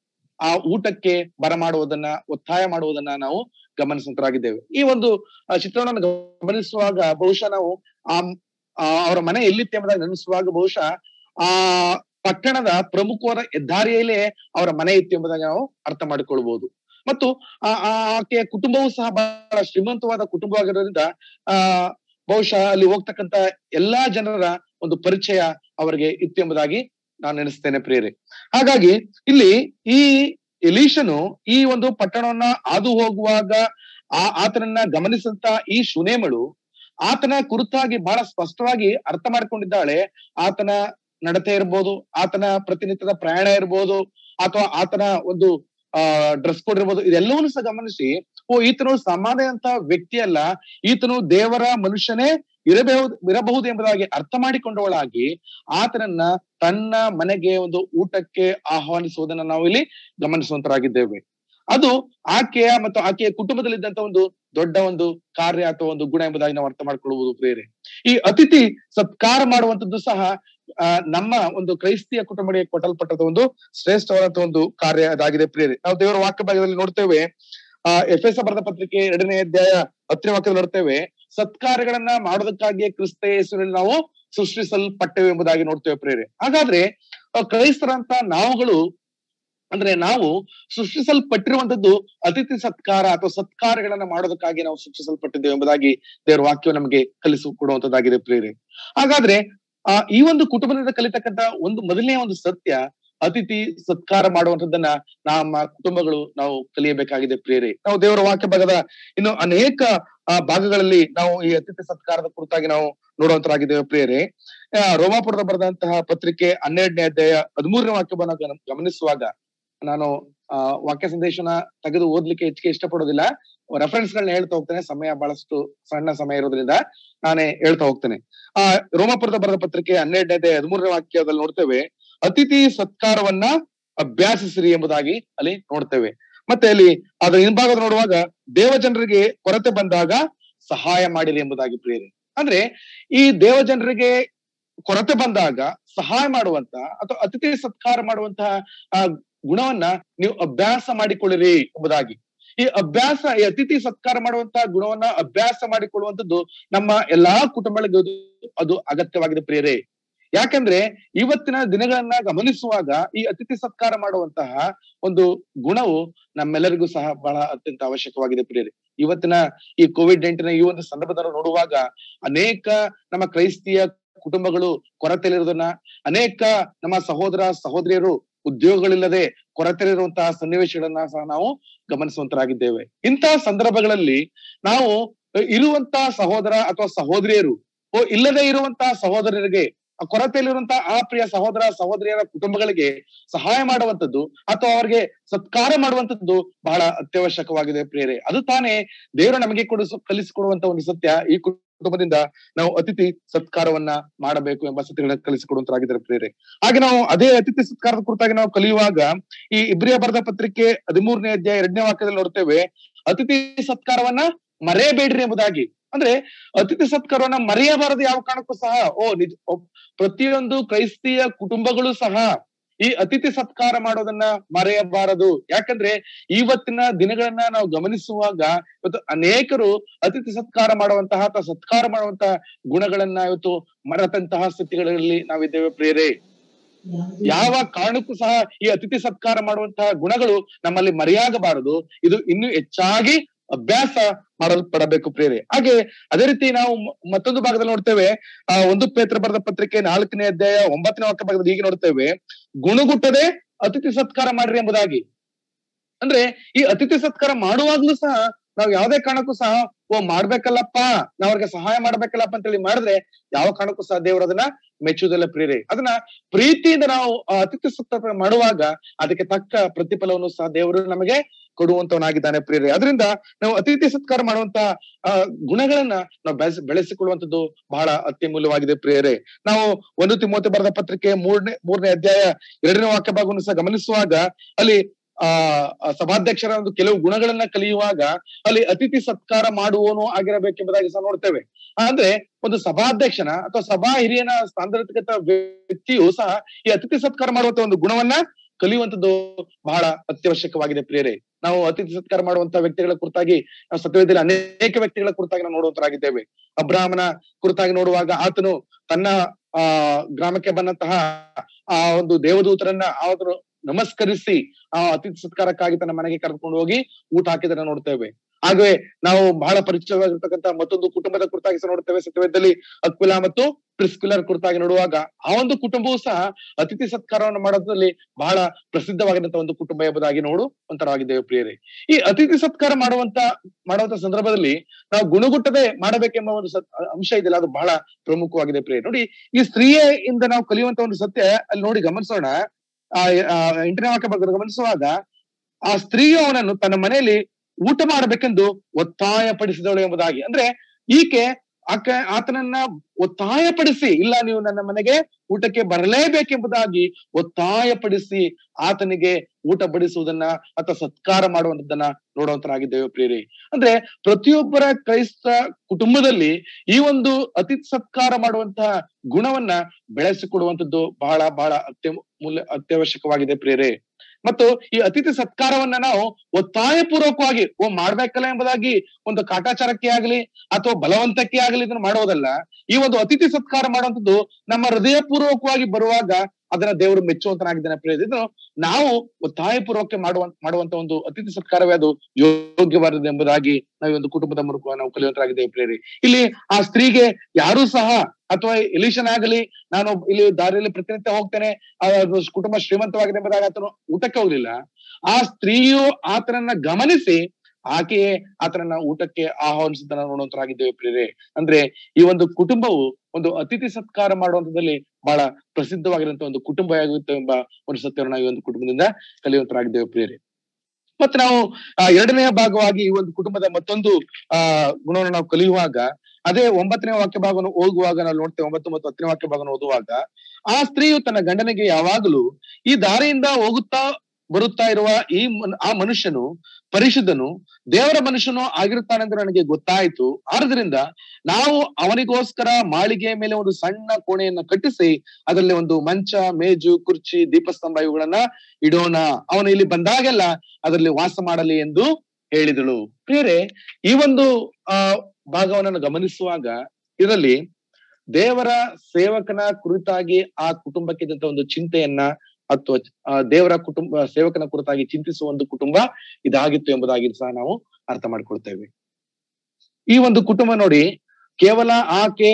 ಆ ಊಟಕ್ಕೆ ಬರಮಾಡುವುದನ್ನ ಒತ್ತಾಯ ಮಾಡುವುದನ್ನ ನಾವು ಗಮನಿಸುವಂತರಾಗಿದ್ದೇವೆ ಈ ಒಂದು ಆ, ಚಿತ್ರಣವನ್ನು ಗಮನಿಸುವಾಗ ಬಹುಶಃ ನಾವು ಆ ಆ, ಅವರ ಮನೆ ಎಲ್ಲಿತ್ತು ಎಂಬುದಾಗಿ ನೆನೆಸುವಾಗ ಬಹುಶಃ ಆ ಪಟ್ಟಣದ ಪ್ರಮುಖವಾದ ಹೆದ್ದಾರಿಯಲ್ಲೇ ಅವರ ಮನೆ ಇತ್ತು ಎಂಬುದಾಗಿ ನಾವು ಅರ್ಥ ಮಾಡಿಕೊಳ್ಬಹುದು ಮತ್ತು ಆ ಆ ಆಕೆಯ ಕುಟುಂಬವೂ ಸಹ ಬಹಳ ಶ್ರೀಮಂತವಾದ ಕುಟುಂಬವಾಗಿರೋದ್ರಿಂದ ಆ ಬಹುಶಃ ಅಲ್ಲಿ ಹೋಗ್ತಕ್ಕಂತ ಎಲ್ಲಾ ಜನರ ಒಂದು ಪರಿಚಯ ಅವರಿಗೆ ಇತ್ತು ಎಂಬುದಾಗಿ ನಾನು ನೆನೆಸ್ತೇನೆ ಪ್ರೇರೆ ಹಾಗಾಗಿ ಇಲ್ಲಿ ಈ ಎಲೀಶನು ಈ ಒಂದು ಪಟ್ಟಣವನ್ನ ಹಾದು ಹೋಗುವಾಗ ಆ ಆತನನ್ನ ಗಮನಿಸಂತ ಈ ಶುನೇಮಳು ಆತನ ಕುರಿತಾಗಿ ಬಹಳ ಸ್ಪಷ್ಟವಾಗಿ ಅರ್ಥ ಮಾಡ್ಕೊಂಡಿದ್ದಾಳೆ ಆತನ ನಡತೆ ಇರ್ಬೋದು ಆತನ ಪ್ರತಿನಿತ್ಯದ ಪ್ರಯಾಣ ಇರ್ಬೋದು ಅಥವಾ ಆತನ ಒಂದು ಆ ಡ್ರೆಸ್ ಕೋಡ್ ಇರ್ಬೋದು ಇದೆಲ್ಲವನ್ನೂ ಸಹ ಗಮನಿಸಿ ಓ ಈತನು ಸಾಮಾನ್ಯ ಅಂತ ವ್ಯಕ್ತಿ ಅಲ್ಲ ಈತನು ದೇವರ ಮನುಷ್ಯನೇ ಇರಬಹುದು ಇರಬಹುದು ಎಂಬುದಾಗಿ ಅರ್ಥ ಮಾಡಿಕೊಂಡವಳಾಗಿ ಆತನನ್ನ ತನ್ನ ಮನೆಗೆ ಒಂದು ಊಟಕ್ಕೆ ಆಹ್ವಾನಿಸುವುದನ್ನ ನಾವು ಇಲ್ಲಿ ಗಮನಿಸುವಂತರಾಗಿದ್ದೇವೆ ಅದು ಆಕೆಯ ಮತ್ತು ಆಕೆಯ ಕುಟುಂಬದಲ್ಲಿದ್ದಂತ ಒಂದು ದೊಡ್ಡ ಒಂದು ಕಾರ್ಯ ಅಥವಾ ಒಂದು ಗುಣ ಎಂಬುದಾಗಿ ನಾವು ಅರ್ಥ ಮಾಡ್ಕೊಳ್ಳಬಹುದು ಪ್ರೇರೆ ಈ ಅತಿಥಿ ಸತ್ಕಾರ ಮಾಡುವಂತದ್ದು ಸಹ ಆ ನಮ್ಮ ಒಂದು ಕ್ರೈಸ್ತಿಯ ಕುಟುಂಬಗಳಿಗೆ ಕೊಟ್ಟಲ್ಪಟ್ಟದ ಒಂದು ಶ್ರೇಷ್ಠವಾದಂತಹ ಒಂದು ಕಾರ್ಯ ಅದಾಗಿದೆ ಪ್ರೇರೆ ನಾವು ದೇವರ ವಾಕ್ಯ ಭಾಗದಲ್ಲಿ ನೋಡ್ತೇವೆ ಆ ಎಫ್ ಎಸ್ ಬರೆದ ಪತ್ರಿಕೆ ಎರಡನೇ ಅಧ್ಯಾಯ ಹತ್ತನೇ ವಾಕ್ಯದಲ್ಲಿ ನೋಡ್ತೇವೆ ಸತ್ಕಾರ್ಯಗಳನ್ನ ಮಾಡೋದಕ್ಕಾಗಿಯೇ ಕ್ರಿಸ್ತ ಯೇಸುವಿನಲ್ಲಿ ನಾವು ಸೃಷ್ಟಿಸಲ್ಪಟ್ಟೆವು ಎಂಬುದಾಗಿ ನೋಡ್ತೇವೆ ಪ್ರೇರೆ ಹಾಗಾದ್ರೆ ಆ, ಕ್ರೈಸ್ತರಂತ ನಾವುಗಳು ಅಂದ್ರೆ ನಾವು ಸೃಷ್ಟಿಸಲ್ಪಟ್ಟಿರುವಂತದ್ದು ಅತಿಥಿ ಸತ್ಕಾರ ಅಥವಾ ಸತ್ಕಾರಗಳನ್ನ ಮಾಡೋದಕ್ಕಾಗಿ ನಾವು ಸೃಷ್ಟಿಸಲ್ಪಟ್ಟಿದ್ದೇವೆ ಎಂಬುದಾಗಿ ದೇವರ ವಾಕ್ಯವು ನಮಗೆ ಕಲಿಸಿಕೊಡುವಂತದ್ದಾಗಿದೆ ಪ್ರೇರೆ ಹಾಗಾದ್ರೆ ಆ ಈ ಒಂದು ಕುಟುಂಬದಿಂದ ಕಲಿತಕ್ಕಂತ ಒಂದು ಮೊದಲನೇ ಒಂದು ಸತ್ಯ ಅತಿಥಿ ಸತ್ಕಾರ ಮಾಡುವಂತದ್ದನ್ನ ನಮ್ಮ ಕುಟುಂಬಗಳು ನಾವು ಕಲಿಯಬೇಕಾಗಿದೆ ಪ್ರೇರೆ ನಾವು ದೇವರ ವಾಕ್ಯ ಭಾಗದ ಇನ್ನು ಅನೇಕ ಆ, ಭಾಗಗಳಲ್ಲಿ ನಾವು ಈ ಅತಿಥಿ ಸತ್ಕಾರದ ಕುರಿತಾಗಿ ನಾವು ನೋಡುವಂತರಾಗಿದ್ದೇವೆ ಪ್ರೇರೆ ಆ, ರೋಮಾಪುರದ ಬರೆದಂತಹ ಪತ್ರಿಕೆ ಹನ್ನೆರಡನೇ ಅಧ್ಯಾಯ ಹದಿಮೂರನೇ ವಾಕ್ಯವನ್ನ ಗಮ- ಗಮನಿಸುವಾಗ ನಾನು ಆ ವಾಕ್ಯ ಸಂದೇಶನ ತೆಗೆದು ಓದ್ಲಿಕ್ಕೆ ಹೆಚ್ಚಿಗೆ ಇಷ್ಟಪಡೋದಿಲ್ಲ ರೆಫರೆನ್ಸ್ ಗಳನ್ನ ಹೇಳ್ತಾ ಹೋಗ್ತೇನೆ ಸಮಯ ಬಹಳಷ್ಟು ಸಣ್ಣ ಸಮಯ ಇರೋದ್ರಿಂದ ನಾನೇ ಹೇಳ್ತಾ ಹೋಗ್ತೇನೆ ಆ ರೋಮಾಪುರದ ಬರೆದ ಪತ್ರಿಕೆ ಹನ್ನೆರಡನೇ ಅಧ್ಯಾಯ ಹದಿಮೂರನೇ ವಾಕ್ಯದಲ್ಲಿ ನೋಡ್ತೇವೆ ಅತಿಥಿ ಸತ್ಕಾರವನ್ನ ಅಭ್ಯಾಸಿಸಿರಿ ಎಂಬುದಾಗಿ ಅಲ್ಲಿ ನೋಡ್ತೇವೆ ಮತ್ತೆ ಅಲ್ಲಿ ಅದರ ಹಿಂಭಾಗದ ನೋಡುವಾಗ ದೇವ ಜನರಿಗೆ ಕೊರತೆ ಬಂದಾಗ ಸಹಾಯ ಮಾಡಿರಿ ಎಂಬುದಾಗಿ ಪ್ರೇರೆ ಅಂದ್ರೆ ಈ ದೇವ ಜನರಿಗೆ ಕೊರತೆ ಬಂದಾಗ ಸಹಾಯ ಮಾಡುವಂತ ಅಥವಾ ಅತಿಥಿ ಸತ್ಕಾರ ಮಾಡುವಂತಹ ಆ ಗುಣವನ್ನ ನೀವು ಅಭ್ಯಾಸ ಮಾಡಿಕೊಳ್ಳಿರಿ ಎಂಬುದಾಗಿ ಈ ಅಭ್ಯಾಸ ಈ ಅತಿಥಿ ಸತ್ಕಾರ ಮಾಡುವಂತಹ ಗುಣವನ್ನ ಅಭ್ಯಾಸ ಮಾಡಿಕೊಳ್ಳುವಂತದ್ದು ನಮ್ಮ ಎಲ್ಲಾ ಕುಟುಂಬಗಳಿಗೆ ಅದು- ಅದು ಅಗತ್ಯವಾಗಿದೆ ಪ್ರಿಯರೇ ಯಾಕಂದ್ರೆ ಇವತ್ತಿನ ದಿನಗಳನ್ನ ಗಮನಿಸುವಾಗ ಈ ಅತಿಥಿ ಸತ್ಕಾರ ಮಾಡುವಂತಹ ಒಂದು ಗುಣವು ನಮ್ಮೆಲ್ಲರಿಗೂ ಸಹ ಬಹಳ ಅತ್ಯಂತ ಅವಶ್ಯಕವಾಗಿದೆ ಪ್ರಿಯರೇ ಇವತ್ತಿನ ಈ ಕೋವಿಡ್ ನೈನ್ಟೀನ್ ಈ ಒಂದು ಸಂದರ್ಭದಲ್ಲಿ ನೋಡುವಾಗ ಅನೇಕ ನಮ್ಮ ಕ್ರೈಸ್ತಿಯ ಕುಟುಂಬಗಳು ಕೊರತೆಯಲ್ಲಿರೋದನ್ನ ಅನೇಕ ನಮ್ಮ ಸಹೋದರ ಸಹೋದರಿಯರು ಉದ್ಯೋಗಗಳಿಲ್ಲದೆ ಕೊರತೆಯಲ್ಲಿರುವಂತಹ ಸನ್ನಿವೇಶಗಳನ್ನ ಸಹ ನಾವು ಗಮನಿಸುವಂತರಾಗಿದ್ದೇವೆ ಇಂತಹ ಸಂದರ್ಭಗಳಲ್ಲಿ ನಾವು ಇರುವಂತಹ ಸಹೋದರ ಅಥವಾ ಸಹೋದರಿಯರು ಓ ಇಲ್ಲದೆ ಇರುವಂತಹ ಸಹೋದರರಿಗೆ ಆ ಕೊರತೆಯಲ್ಲಿರುವಂತಹ ಆ ಪ್ರಿಯ ಸಹೋದರ ಸಹೋದರಿಯರ ಕುಟುಂಬಗಳಿಗೆ ಸಹಾಯ ಮಾಡುವಂತದ್ದು ಅಥವಾ ಅವರಿಗೆ ಸತ್ಕಾರ ಮಾಡುವಂತದ್ದು ಬಹಳ ಅತ್ಯವಶ್ಯಕವಾಗಿದೆ ಪ್ರಿಯರೇ ಅದು ತಾನೇ ದೇವರು ನಮಗೆ ಕೊಡಿಸು ಕಲಿಸಿಕೊಡುವಂತ ಒಂದು ಸತ್ಯ ಈ ಕುಟುಂಬದಿಂದ ನಾವು ಅತಿಥಿ ಸತ್ಕಾರವನ್ನ ಮಾಡಬೇಕು ಎಂಬ ಸತ್ಯಗಳನ್ನ ಕಲಿಸಿಕೊಡುವಂತರಾಗಿದ್ದಾರೆ ಪ್ರಿಯರೇ ಹಾಗೆ ನಾವು ಅದೇ ಅತಿಥಿ ಸತ್ಕಾರದ ಕುರಿತಾಗಿ ನಾವು ಕಲಿಯುವಾಗ ಈ ಇಬ್ರಿಯ ಬರೆದ ಪತ್ರಿಕೆ ಹದಿಮೂರನೇ ಅಧ್ಯಾಯ ಎರಡನೇ ವಾಕ್ಯದಲ್ಲಿ ನೋಡ್ತೇವೆ ಅತಿಥಿ ಸತ್ಕಾರವನ್ನ ಮರೆಯಬೇಡ್ರಿ ಎಂಬುದಾಗಿ ಅಂದ್ರೆ ಅತಿಥಿ ಸತ್ಕಾರವನ್ನ ಮರೆಯಬಾರದು ಯಾವ ಕಾರಣಕ್ಕೂ ಸಹ ಓ ನಿಜ ಒ- ಪ್ರತಿಯೊಂದು ಕ್ರೈಸ್ತಿಯ ಕುಟುಂಬಗಳು ಸಹ ಈ ಅತಿಥಿ ಸತ್ಕಾರ ಮಾಡೋದನ್ನ ಮರೆಯಬಾರದು ಯಾಕಂದ್ರೆ ಇವತ್ತಿನ ದಿನಗಳನ್ನ ನಾವು ಗಮನಿಸುವಾಗ ಇವತ್ತು ಅನೇಕರು ಅತಿಥಿ ಸತ್ಕಾರ ಮಾಡುವಂತಹ ಅಥವಾ ಸತ್ಕಾರ ಮಾಡುವಂತಹ ಗುಣಗಳನ್ನ ಇವತ್ತು ಮರೆತಂತಹ ಸ್ಥಿತಿಗಳಲ್ಲಿ ನಾವಿದ್ದೇವೆ ಪ್ರೇರೆ ಯಾವ ಕಾರಣಕ್ಕೂ ಸಹ ಈ ಅತಿಥಿ ಸತ್ಕಾರ ಮಾಡುವಂತಹ ಗುಣಗಳು ನಮ್ಮಲ್ಲಿ ಮರೆಯಾಗಬಾರದು ಇದು ಇನ್ನು ಹೆಚ್ಚಾಗಿ ಅಭ್ಯಾಸ ಮಾಡಲ್ಪಡಬೇಕು ಪ್ರೇರೆ ಹಾಗೆ ಅದೇ ರೀತಿ ನಾವು ಮ- ಮತ್ತೊಂದು ಭಾಗದಲ್ಲಿ ನೋಡ್ತೇವೆ ಆ ಒಂದು ಪೇತ್ರ ಬರೆದ ಪತ್ರಿಕೆ ನಾಲ್ಕನೇ ಅಧ್ಯಾಯ ಒಂಬತ್ತನೇ ವಾಕ್ಯ ಭಾಗದಲ್ಲಿ ಹೀಗೆ ನೋಡ್ತೇವೆ ಗುಣಗುಟ್ಟದೆ ಅತಿಥಿ ಸತ್ಕಾರ ಮಾಡ್ರಿ ಎಂಬುದಾಗಿ ಅಂದ್ರೆ ಈ ಅತಿಥಿ ಸತ್ಕಾರ ಮಾಡುವಾಗ್ಲೂ ಸಹ ನಾವು ಯಾವ್ದೇ ಕಾರಣಕ್ಕೂ ಸಹ ಓ ಮಾಡ್ಬೇಕಲ್ಲಪ್ಪ ನಾವ್ ಅವ್ರಿಗೆ ಸಹಾಯ ಮಾಡ್ಬೇಕಲ್ಲಪ್ಪ ಅಂತೇಳಿ ಮಾಡಿದ್ರೆ ಯಾವ ಕಾರಣಕ್ಕೂ ಸಹ ದೇವರು ಅದನ್ನ ಮೆಚ್ಚುವುದಿಲ್ಲ ಪ್ರೇರೆ ಅದನ್ನ ಪ್ರೀತಿಯಿಂದ ನಾವು ಆ ಅತಿಥಿ ಸತ್ಕಾರ ಮಾಡುವಾಗ ಅದಕ್ಕೆ ತಕ್ಕ ಪ್ರತಿಫಲವನ್ನು ಸಹ ದೇವರು ನಮಗೆ ಕೊಡುವಂತವನಾಗಿದ್ದಾನೆ ಪ್ರೇರೆ ಅದರಿಂದ ನಾವು ಅತಿಥಿ ಸತ್ಕಾರ ಮಾಡುವಂತ ಆ ಗುಣಗಳನ್ನ ನಾವು ಬೆಳೆಸಿ ಬೆಳೆಸಿಕೊಳ್ಳುವಂತದ್ದು ಬಹಳ ಅತ್ಯಮೂಲ್ಯವಾಗಿದೆ ಪ್ರೇರೆ ನಾವು ಒಂದು ತಿಮೋತಿ ಬರೆದ ಪತ್ರಿಕೆ ಮೂರನೇ ಮೂರನೇ ಅಧ್ಯಾಯ ಎರಡನೇ ವಾಕ್ಯ ಭಾಗವನ್ನು ಸಹ ಗಮನಿಸುವಾಗ ಅಲ್ಲಿ ಆ ಆ ಸಭಾಧ್ಯಕ್ಷರ ಒಂದು ಕೆಲವು ಗುಣಗಳನ್ನ ಕಲಿಯುವಾಗ ಅಲ್ಲಿ ಅತಿಥಿ ಸತ್ಕಾರ ಮಾಡುವವನು ಆಗಿರಬೇಕೆಂಬುದಾಗಿ ಸಹ ನೋಡ್ತೇವೆ ಅಂದ್ರೆ ಒಂದು ಸಭಾಧ್ಯಕ್ಷನ ಅಥವಾ ಸಭಾ ಹಿರಿಯನ ಸಾಂದರ್ಭಿಕ ವ್ಯಕ್ತಿಯು ಸಹ ಈ ಅತಿಥಿ ಸತ್ಕಾರ ಮಾಡುವಂತ ಒಂದು ಗುಣವನ್ನ ಕಲಿಯುವಂತದ್ದು ಬಹಳ ಅತ್ಯವಶ್ಯಕವಾಗಿದೆ ಪ್ರಿಯರೇ ನಾವು ಅತಿಥಿ ಸತ್ಕಾರ ಮಾಡುವಂತ ವ್ಯಕ್ತಿಗಳ ಕುರಿತಾಗಿ ನಾವು ಸತ್ಯವೇದದಲ್ಲಿ ಅನೇಕ ವ್ಯಕ್ತಿಗಳ ಕುರಿತಾಗಿ ನಾವು ನೋಡುವಂತರಾಗಿದ್ದೇವೆ ಅಬ್ರಾಹ್ಮನ ಕುರಿತಾಗಿ ನೋಡುವಾಗ ಆತನು ತನ್ನ ಆ ಗ್ರಾಮಕ್ಕೆ ಬಂದಂತಹ ಆ ಒಂದು ದೇವದೂತರನ್ನ ಆತನು ನಮಸ್ಕರಿಸಿ ಆ ಅತಿಥಿ ಸತ್ಕಾರಕ್ಕಾಗಿ ತನ್ನ ಮನೆಗೆ ಕರೆದುಕೊಂಡು ಹೋಗಿ ಊಟ ಹಾಕಿದನ್ನ ನೋಡ್ತೇವೆ ಹಾಗೆ ನಾವು ಬಹಳ ಪರಿಚಯವಾಗಿರ್ತಕ್ಕಂಥ ಮತ್ತೊಂದು ಕುಟುಂಬದ ಕುರಿತಾಗಿ ಸಹ ನೋಡ್ತೇವೆ ಸತ್ಯವೇದದಲ್ಲಿ ಅಕ್ವಿಲ ಮತ್ತು ಪ್ರಿಸ್ಕ್ಯುಲರ್ ಕುರಿತಾಗಿ ನೋಡುವಾಗ ಆ ಒಂದು ಕುಟುಂಬವು ಸಹ ಅತಿಥಿ ಸತ್ಕಾರವನ್ನು ಮಾಡೋದ್ರಲ್ಲಿ ಬಹಳ ಪ್ರಸಿದ್ಧವಾಗಿರುವಂತಹ ಒಂದು ಕುಟುಂಬ ಎಂಬುದಾಗಿ ನೋಡು ಒಂಥರವಾಗಿದ್ದೇವೆ ಪ್ರಿಯರೇ ಈ ಅತಿಥಿ ಸತ್ಕಾರ ಮಾಡುವಂತ ಮಾಡುವಂತ ಸಂದರ್ಭದಲ್ಲಿ ನಾವು ಗುಣಗುಟ್ಟದೆ ಮಾಡಬೇಕೆಂಬ ಒಂದು ಸತ್- ಅಂಶ ಇದೆಯಲ್ಲ ಅದು ಬಹಳ ಪ್ರಮುಖವಾಗಿದೆ ಪ್ರಿಯ ನೋಡಿ ಈ ಸ್ತ್ರೀಯಿಂದ ನಾವು ಕಲಿಯುವಂತ ಒಂದು ಸತ್ಯ ಅಲ್ಲಿ ನೋಡಿ ಗಮನಿಸೋಣ ಆ ಆ, ಎಂಟನೇ ವಾಕ್ಯ ಬಗ್ಗೆ ಗಮನಿಸುವಾಗ ಆ ಸ್ತ್ರೀಯು ಅವನನ್ನು ತನ್ನ ಮನೆಯಲ್ಲಿ ಊಟ ಮಾಡಬೇಕೆಂದು ಒತ್ತಾಯ ಪಡಿಸಿದಳು ಎಂಬುದಾಗಿ ಅಂದ್ರೆ ಈಕೆ ಆಕೆ ಆತನನ್ನ ಒತ್ತಾಯಪಡಿಸಿ ಇಲ್ಲ ನೀವು ನನ್ನ ಮನೆಗೆ ಊಟಕ್ಕೆ ಬರಲೇಬೇಕೆಂಬುದಾಗಿ ಒತ್ತಾಯಪಡಿಸಿ ಆತನಿಗೆ ಊಟ ಬಡಿಸುವುದನ್ನ ಅಥವಾ ಸತ್ಕಾರ ಮಾಡುವಂತದನ್ನ ನೋಡುವಂತರಾಗಿದ್ದೇವೆ ಪ್ರಿಯರೇ ಅಂದ್ರೆ ಪ್ರತಿಯೊಬ್ಬರ ಕ್ರೈಸ್ತ ಕುಟುಂಬದಲ್ಲಿ ಈ ಒಂದು ಅತಿಥಿ ಸತ್ಕಾರ ಮಾಡುವಂತಹ ಗುಣವನ್ನ ಬೆಳೆಸಿಕೊಡುವಂತದ್ದು ಬಹಳ ಬಹಳ ಅತ್ಯ ಮೂಲ್ಯ ಅತ್ಯವಶ್ಯಕವಾಗಿದೆ ಪ್ರಿಯರೇ ಮತ್ತು ಈ ಅತಿಥಿ ಸತ್ಕಾರವನ್ನ ನಾವು ಒತ್ತಾಯ ಪೂರ್ವಕವಾಗಿ ಓ ಮಾಡ್ಬೇಕಲ್ಲ ಎಂಬುದಾಗಿ ಒಂದು ಕಾಟಾಚಾರಕ್ಕೆ ಆಗಲಿ ಅಥವಾ ಬಲವಂತಕ್ಕೆ ಆಗಲಿ ಇದನ್ನು ಮಾಡೋದಲ್ಲ ಈ ಒಂದು ಅತಿಥಿ ಸತ್ಕಾರ ಮಾಡುವಂತದ್ದು ನಮ್ಮ ಹೃದಯ ಪೂರ್ವಕವಾಗಿ ಬರುವಾಗ ಅದನ್ನ ದೇವರು ಮೆಚ್ಚುವಂತನಾಗಿದ್ದಾನೆ ಪ್ರಿಯ ಇದು ನಾವು ಒತ್ತಾಯ ಪೂರ್ವಕ ಮಾಡುವ ಮಾಡುವಂತ ಒಂದು ಅತಿಥಿ ಸತ್ಕಾರವೇ ಅದು ಯೋಗ್ಯವಾದದ್ದು ಎಂಬುದಾಗಿ ನಾವು ಈ ಒಂದು ಕುಟುಂಬದ ಮೂಲಕ ನಾವು ಕಲಿಯುವಂತರಾಗಿದ್ದೇವೆ ಪ್ರೇರಿ ಇಲ್ಲಿ ಆ ಸ್ತ್ರೀಗೆ ಯಾರೂ ಸಹ ಅಥವಾ ಎಲಿಷನ್ ಆಗಲಿ ನಾನು ಇಲ್ಲಿ ದಾರಿಯಲ್ಲಿ ಪ್ರತಿನಿತ್ಯ ಹೋಗ್ತೇನೆ ಆ ಅದು ಕುಟುಂಬ ಶ್ರೀಮಂತವಾಗಿದೆ ಎಂಬುದಾಗಿ ಆತನು ಊಟಕ್ಕೆ ಹೋಗ್ಲಿಲ್ಲ ಆ ಸ್ತ್ರೀಯು ಆತನನ್ನ ಗಮನಿಸಿ ಆಕೆಯೇ ಆತನನ್ನ ಊಟಕ್ಕೆ ಆಹ್ವಾನಿಸಿದ್ದನ್ನ ನೋಡುವಂತರಾಗಿದ್ದೇವೆ ಪ್ರಿಯರೇ ಅಂದ್ರೆ ಈ ಒಂದು ಕುಟುಂಬವು ಒಂದು ಅತಿಥಿ ಸತ್ಕಾರ ಮಾಡುವಂತದಲ್ಲಿ ಬಹಳ ಪ್ರಸಿದ್ಧವಾಗಿರುವಂತಹ ಒಂದು ಕುಟುಂಬ ಆಗುತ್ತೆ ಎಂಬ ಒಂದು ಸತ್ಯವನ್ನು ನಾವು ಈ ಒಂದು ಕುಟುಂಬದಿಂದ ಕಲಿಯುವಂತರಾಗಿದ್ದೇವೆ ಪ್ರಿಯರೇ ಮತ್ತೆ ನಾವು ಆ, ಎರಡನೆಯ ಭಾಗವಾಗಿ ಈ ಒಂದು ಕುಟುಂಬದ ಮತ್ತೊಂದು ಆ ಗುಣವನ್ನು ನಾವು ಕಲಿಯುವಾಗ ಅದೇ ಒಂಬತ್ತನೇ ವಾಕ್ಯ ಭಾಗವನ್ನು ಓದುವಾಗ ನಾವು ನೋಡ್ತೇವೆ ಒಂಬತ್ತು ಮತ್ತು ಹತ್ತನೇ ವಾಕ್ಯ ಭಾಗವನ್ನು ಓದುವಾಗ ಆ ಸ್ತ್ರೀಯು ತನ್ನ ಗಂಡನಿಗೆ ಯಾವಾಗಲೂ ಈ ದಾರಿಯಿಂದ ಹೋಗುತ್ತಾ ಬರುತ್ತಾ ಇರುವ ಈ ಮನ್- ಆ ಮನುಷ್ಯನು ಪರಿಶುದ್ಧನು ದೇವರ ಮನುಷ್ಯನು ಆಗಿರುತ್ತಾನೆಂದು ನನಗೆ ಗೊತ್ತಾಯಿತು ಆದ್ರಿಂದ ನಾವು ಅವನಿಗೋಸ್ಕರ ಮಾಳಿಗೆಯ ಮೇಲೆ ಒಂದು ಸಣ್ಣ ಕೋಣೆಯನ್ನ ಕಟ್ಟಿಸಿ ಅದರಲ್ಲಿ ಒಂದು ಮಂಚ ಮೇಜು ಕುರ್ಚಿ ದೀಪಸ್ತಂಭ ಇವುಗಳನ್ನ ಇಡೋಣ ಅವನು ಇಲ್ಲಿ ಬಂದಾಗೆಲ್ಲ ಅದರಲ್ಲಿ ವಾಸ ಮಾಡಲಿ ಎಂದು ಹೇಳಿದಳು ಬೇರೆ ಈ ಒಂದು ಆ ಭಾಗವನ್ನು ಗಮನಿಸುವಾಗ ಇದರಲ್ಲಿ ದೇವರ ಸೇವಕನ ಕುರಿತಾಗಿ ಆ ಕುಟುಂಬಕ್ಕೆ ಇದ್ದಂತ ಒಂದು ಚಿಂತೆಯನ್ನ ಅಥವಾ ಆ ದೇವರ ಕುಟುಂಬ ಸೇವಕನ ಕುರಿತಾಗಿ ಚಿಂತಿಸುವ ಒಂದು ಕುಟುಂಬ ಇದಾಗಿತ್ತು ಎಂಬುದಾಗಿ ಸಹ ನಾವು ಅರ್ಥ ಮಾಡ್ಕೊಳ್ತೇವೆ ಈ ಒಂದು ಕುಟುಂಬ ನೋಡಿ ಕೇವಲ ಆಕೆ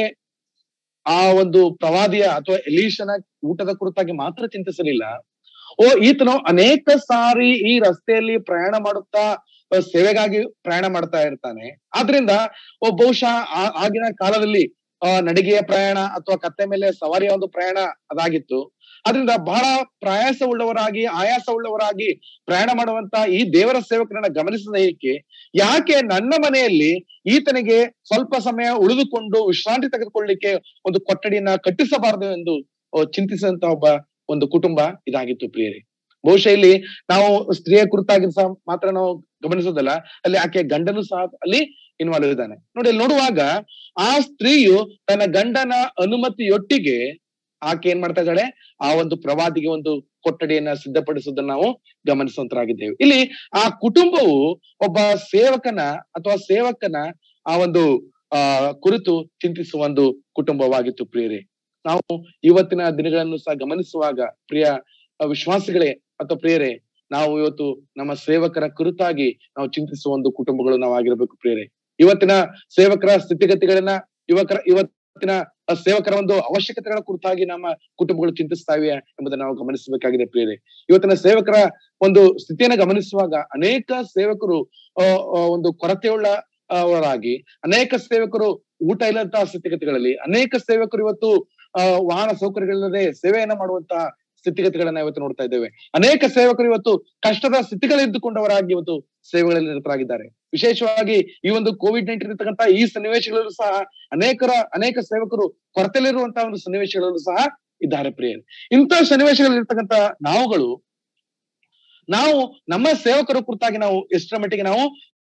ಆ ಒಂದು ಪ್ರವಾದಿಯ ಅಥವಾ ಎಲೀಶನ ಊಟದ ಕುರಿತಾಗಿ ಮಾತ್ರ ಚಿಂತಿಸಲಿಲ್ಲ ಓ ಈತನು ಅನೇಕ ಸಾರಿ ಈ ರಸ್ತೆಯಲ್ಲಿ ಪ್ರಯಾಣ ಮಾಡುತ್ತಾ ಆ, ಸೇವೆಗಾಗಿ ಪ್ರಯಾಣ ಮಾಡ್ತಾ ಇರ್ತಾನೆ ಆದ್ರಿಂದ ಓ ಬಹುಶಃ ಆ- ಆಗಿನ ಕಾಲದಲ್ಲಿ ಆ ನಡಿಗೆಯ ಪ್ರಯಾಣ ಅಥವಾ ಕತ್ತೆ ಮೇಲೆ ಸವಾರಿಯ ಒಂದು ಪ್ರಯಾಣ ಅದಾಗಿತ್ತು ಅದರಿಂದ ಬಹಳ ಪ್ರಯಾಸ ಉಳ್ಳವರಾಗಿ ಆಯಾಸ ಉಳ್ಳವರಾಗಿ ಪ್ರಯಾಣ ಮಾಡುವಂತ ಈ ದೇವರ ಸೇವಕರನ್ನ ಗಮನಿಸಿದ ಏಕೆ ಯಾಕೆ ನನ್ನ ಮನೆಯಲ್ಲಿ ಈತನಿಗೆ ಸ್ವಲ್ಪ ಸಮಯ ಉಳಿದುಕೊಂಡು ವಿಶ್ರಾಂತಿ ತೆಗೆದುಕೊಳ್ಳಿಕ್ಕೆ ಒಂದು ಕೊಠಡಿಯನ್ನ ಕಟ್ಟಿಸಬಾರದು ಎಂದು ಆ, ಚಿಂತಿಸಿದಂತ ಒಬ್ಬ ಒಂದು ಕುಟುಂಬ ಇದಾಗಿತ್ತು ಪ್ರಿಯರೇ ಬಹುಶಃ ಇಲ್ಲಿ ನಾವು ಸ್ತ್ರೀಯ ಕುರಿತಾಗಿ ಸಹ ಮಾತ್ರ ನಾವು ಗಮನಿಸೋದಲ್ಲ ಅಲ್ಲಿ ಆಕೆ ಗಂಡನು ಸಹ ಅಲ್ಲಿ ಇನ್ವಾಲ್ವ್ ಇದ್ದಾನೆ ನೋಡಿ ಅಲ್ಲಿ ನೋಡುವಾಗ ಆ ಸ್ತ್ರೀಯು ತನ್ನ ಗಂಡನ ಅನುಮತಿಯೊಟ್ಟಿಗೆ ಆಕೆ ಏನ್ ಮಾಡ್ತಾ ಇದ್ದಾಳೆ ಆ ಒಂದು ಪ್ರವಾದಿಗೆ ಒಂದು ಕೊಠಡಿಯನ್ನ ಸಿದ್ಧಪಡಿಸುವುದನ್ನ ನಾವು ಗಮನಿಸುವಂತರಾಗಿದ್ದೇವೆ ಇಲ್ಲಿ ಆ ಕುಟುಂಬವು ಒಬ್ಬ ಸೇವಕನ ಅಥವಾ ಸೇವಕನ ಆ ಒಂದು ಆ ಕುರಿತು ಚಿಂತಿಸುವ ಒಂದು ಕುಟುಂಬವಾಗಿತ್ತು ಪ್ರಿಯರೇ ನಾವು ಇವತ್ತಿನ ದಿನಗಳನ್ನು ಸಹ ಗಮನಿಸುವಾಗ ಪ್ರಿಯ ಆ, ವಿಶ್ವಾಸಿಗಳೇ ಅಥವಾ ಪ್ರಿಯರೇ ನಾವು ಇವತ್ತು ನಮ್ಮ ಸೇವಕರ ಕುರಿತಾಗಿ ನಾವು ಚಿಂತಿಸುವ ಒಂದು ಕುಟುಂಬಗಳು ನಾವು ಆಗಿರ್ಬೇಕು ಪ್ರಿಯರೇ ಇವತ್ತಿನ ಸೇವಕರ ಸ್ಥಿತಿಗತಿಗಳನ್ನ ಯುವಕರ ಇವತ್ತಿನ ಆ ಸೇವಕರ ಒಂದು ಅವಶ್ಯಕತೆಗಳ ಕುರಿತಾಗಿ ನಮ್ಮ ಕುಟುಂಬಗಳು ಚಿಂತಿಸ್ತಾ ಇವೆ ಎಂಬುದನ್ನು ನಾವು ಗಮನಿಸಬೇಕಾಗಿದೆ ಪ್ರಿಯರೇ ಇವತ್ತಿನ ಸೇವಕರ ಒಂದು ಸ್ಥಿತಿಯನ್ನ ಗಮನಿಸುವಾಗ ಅನೇಕ ಸೇವಕರು ಆ, ಆ, ಒಂದು ಕೊರತೆಯುಳ್ಳ ಆ, ಅವರಾಗಿ ಅನೇಕ ಸೇವಕರು ಊಟ ಇಲ್ಲದಂತಹ ಸ್ಥಿತಿಗತಿಗಳಲ್ಲಿ ಅನೇಕ ಸೇವಕರು ಇವತ್ತು ಆ ವಾಹನ ಸೌಕರ್ಯಗಳಿಲ್ಲದೆ ಸೇವೆಯನ್ನ ಮಾಡುವಂತಹ ಸ್ಥಿತಿಗತಿಗಳನ್ನ ಇವತ್ತು ನೋಡ್ತಾ ಇದ್ದೇವೆ ಅನೇಕ ಸೇವಕರು ಇವತ್ತು ಕಷ್ಟದ ಸ್ಥಿತಿಗಳಿದ್ದುಕೊಂಡವರಾಗಿ ಇವತ್ತು ಸೇವೆಗಳಲ್ಲಿ ನಿರತರಾಗಿದ್ದಾರೆ ವಿಶೇಷವಾಗಿ ಈ ಒಂದು ಕೋವಿಡ್ ನೈನ್ಟೀನ್ ಇರ್ತಕ್ಕಂಥ ಈ ಸನ್ನಿವೇಶಗಳಲ್ಲೂ ಸಹ ಅನೇಕರ ಅನೇಕ ಸೇವಕರು ಕೊರತೆಯಲ್ಲಿರುವಂತಹ ಒಂದು ಸನ್ನಿವೇಶಗಳಲ್ಲೂ ಸಹ ಇದ್ದಾರೆ ಪ್ರಿಯರು ಇಂಥ ಸನ್ನಿವೇಶಗಳಲ್ಲಿರ್ತಕ್ಕಂಥ ನಾವುಗಳು ನಾವು ನಮ್ಮ ಸೇವಕರ ಕುರಿತಾಗಿ ನಾವು ಎಷ್ಟರ ಮಟ್ಟಿಗೆ ನಾವು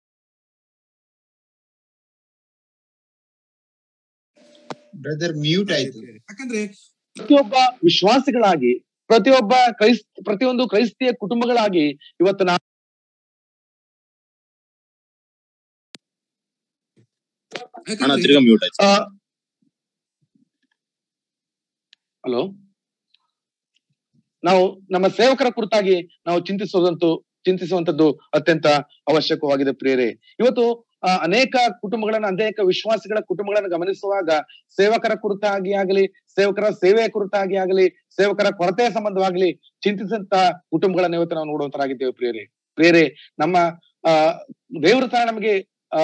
ಬ್ರದರ್ ಮ್ಯೂಟ್ ಆಯ್ತು ಯಾಕಂದ್ರೆ ಪ್ರತಿಯೊಬ್ಬ ವಿಶ್ವಾಸಿಗಳಾಗಿ ಪ್ರತಿಯೊಬ್ಬ ಕ್ರೈಸ್ ಪ್ರತಿಯೊಂದು ಕ್ರೈಸ್ತಿಯ ಕುಟುಂಬಗಳಾಗಿ ಇವತ್ತು ನಾವು ಅಣ್ಣ ಯಾಕಂದ್ರೆ ತಿರ್ಗಾ ಮ್ಯೂಟ್ ಆಯ್ತು ಹಲೋ ನಾವು ನಮ್ಮ ಸೇವಕರ ಕುರಿತಾಗಿ ನಾವು ಚಿಂತಿಸೋದಂತೂ ಚಿಂತಿಸುವಂತದ್ದು ಅತ್ಯಂತ ಅವಶ್ಯಕವಾಗಿದೆ ಪ್ರಿಯರೇ ಇವತ್ತು ಆ, ಅನೇಕ ಕುಟುಂಬಗಳನ್ನ ಅನೇಕ ವಿಶ್ವಾಸಿಗಳ ಕುಟುಂಬಗಳನ್ನ ಗಮನಿಸುವಾಗ ಸೇವಕರ ಕುರಿತಾಗಿ ಆಗಲಿ ಸೇವಕರ ಸೇವೆಯ ಕುರಿತಾಗಿ ಆಗಲಿ ಸೇವಕರ ಕೊರತೆಯ ಸಂಬಂಧವಾಗಲಿ ಚಿಂತಿಸಂತ ಕುಟುಂಬಗಳನ್ನ ಇವತ್ತು ನಾವು ನೋಡುವಂತರಾಗಿದ್ದೇವೆ ಪ್ರಿಯರೇ ಪ್ರಿಯರೇ ನಮ್ಮ ಆ ದೇವರ ತರ ನಮಗೆ ಆ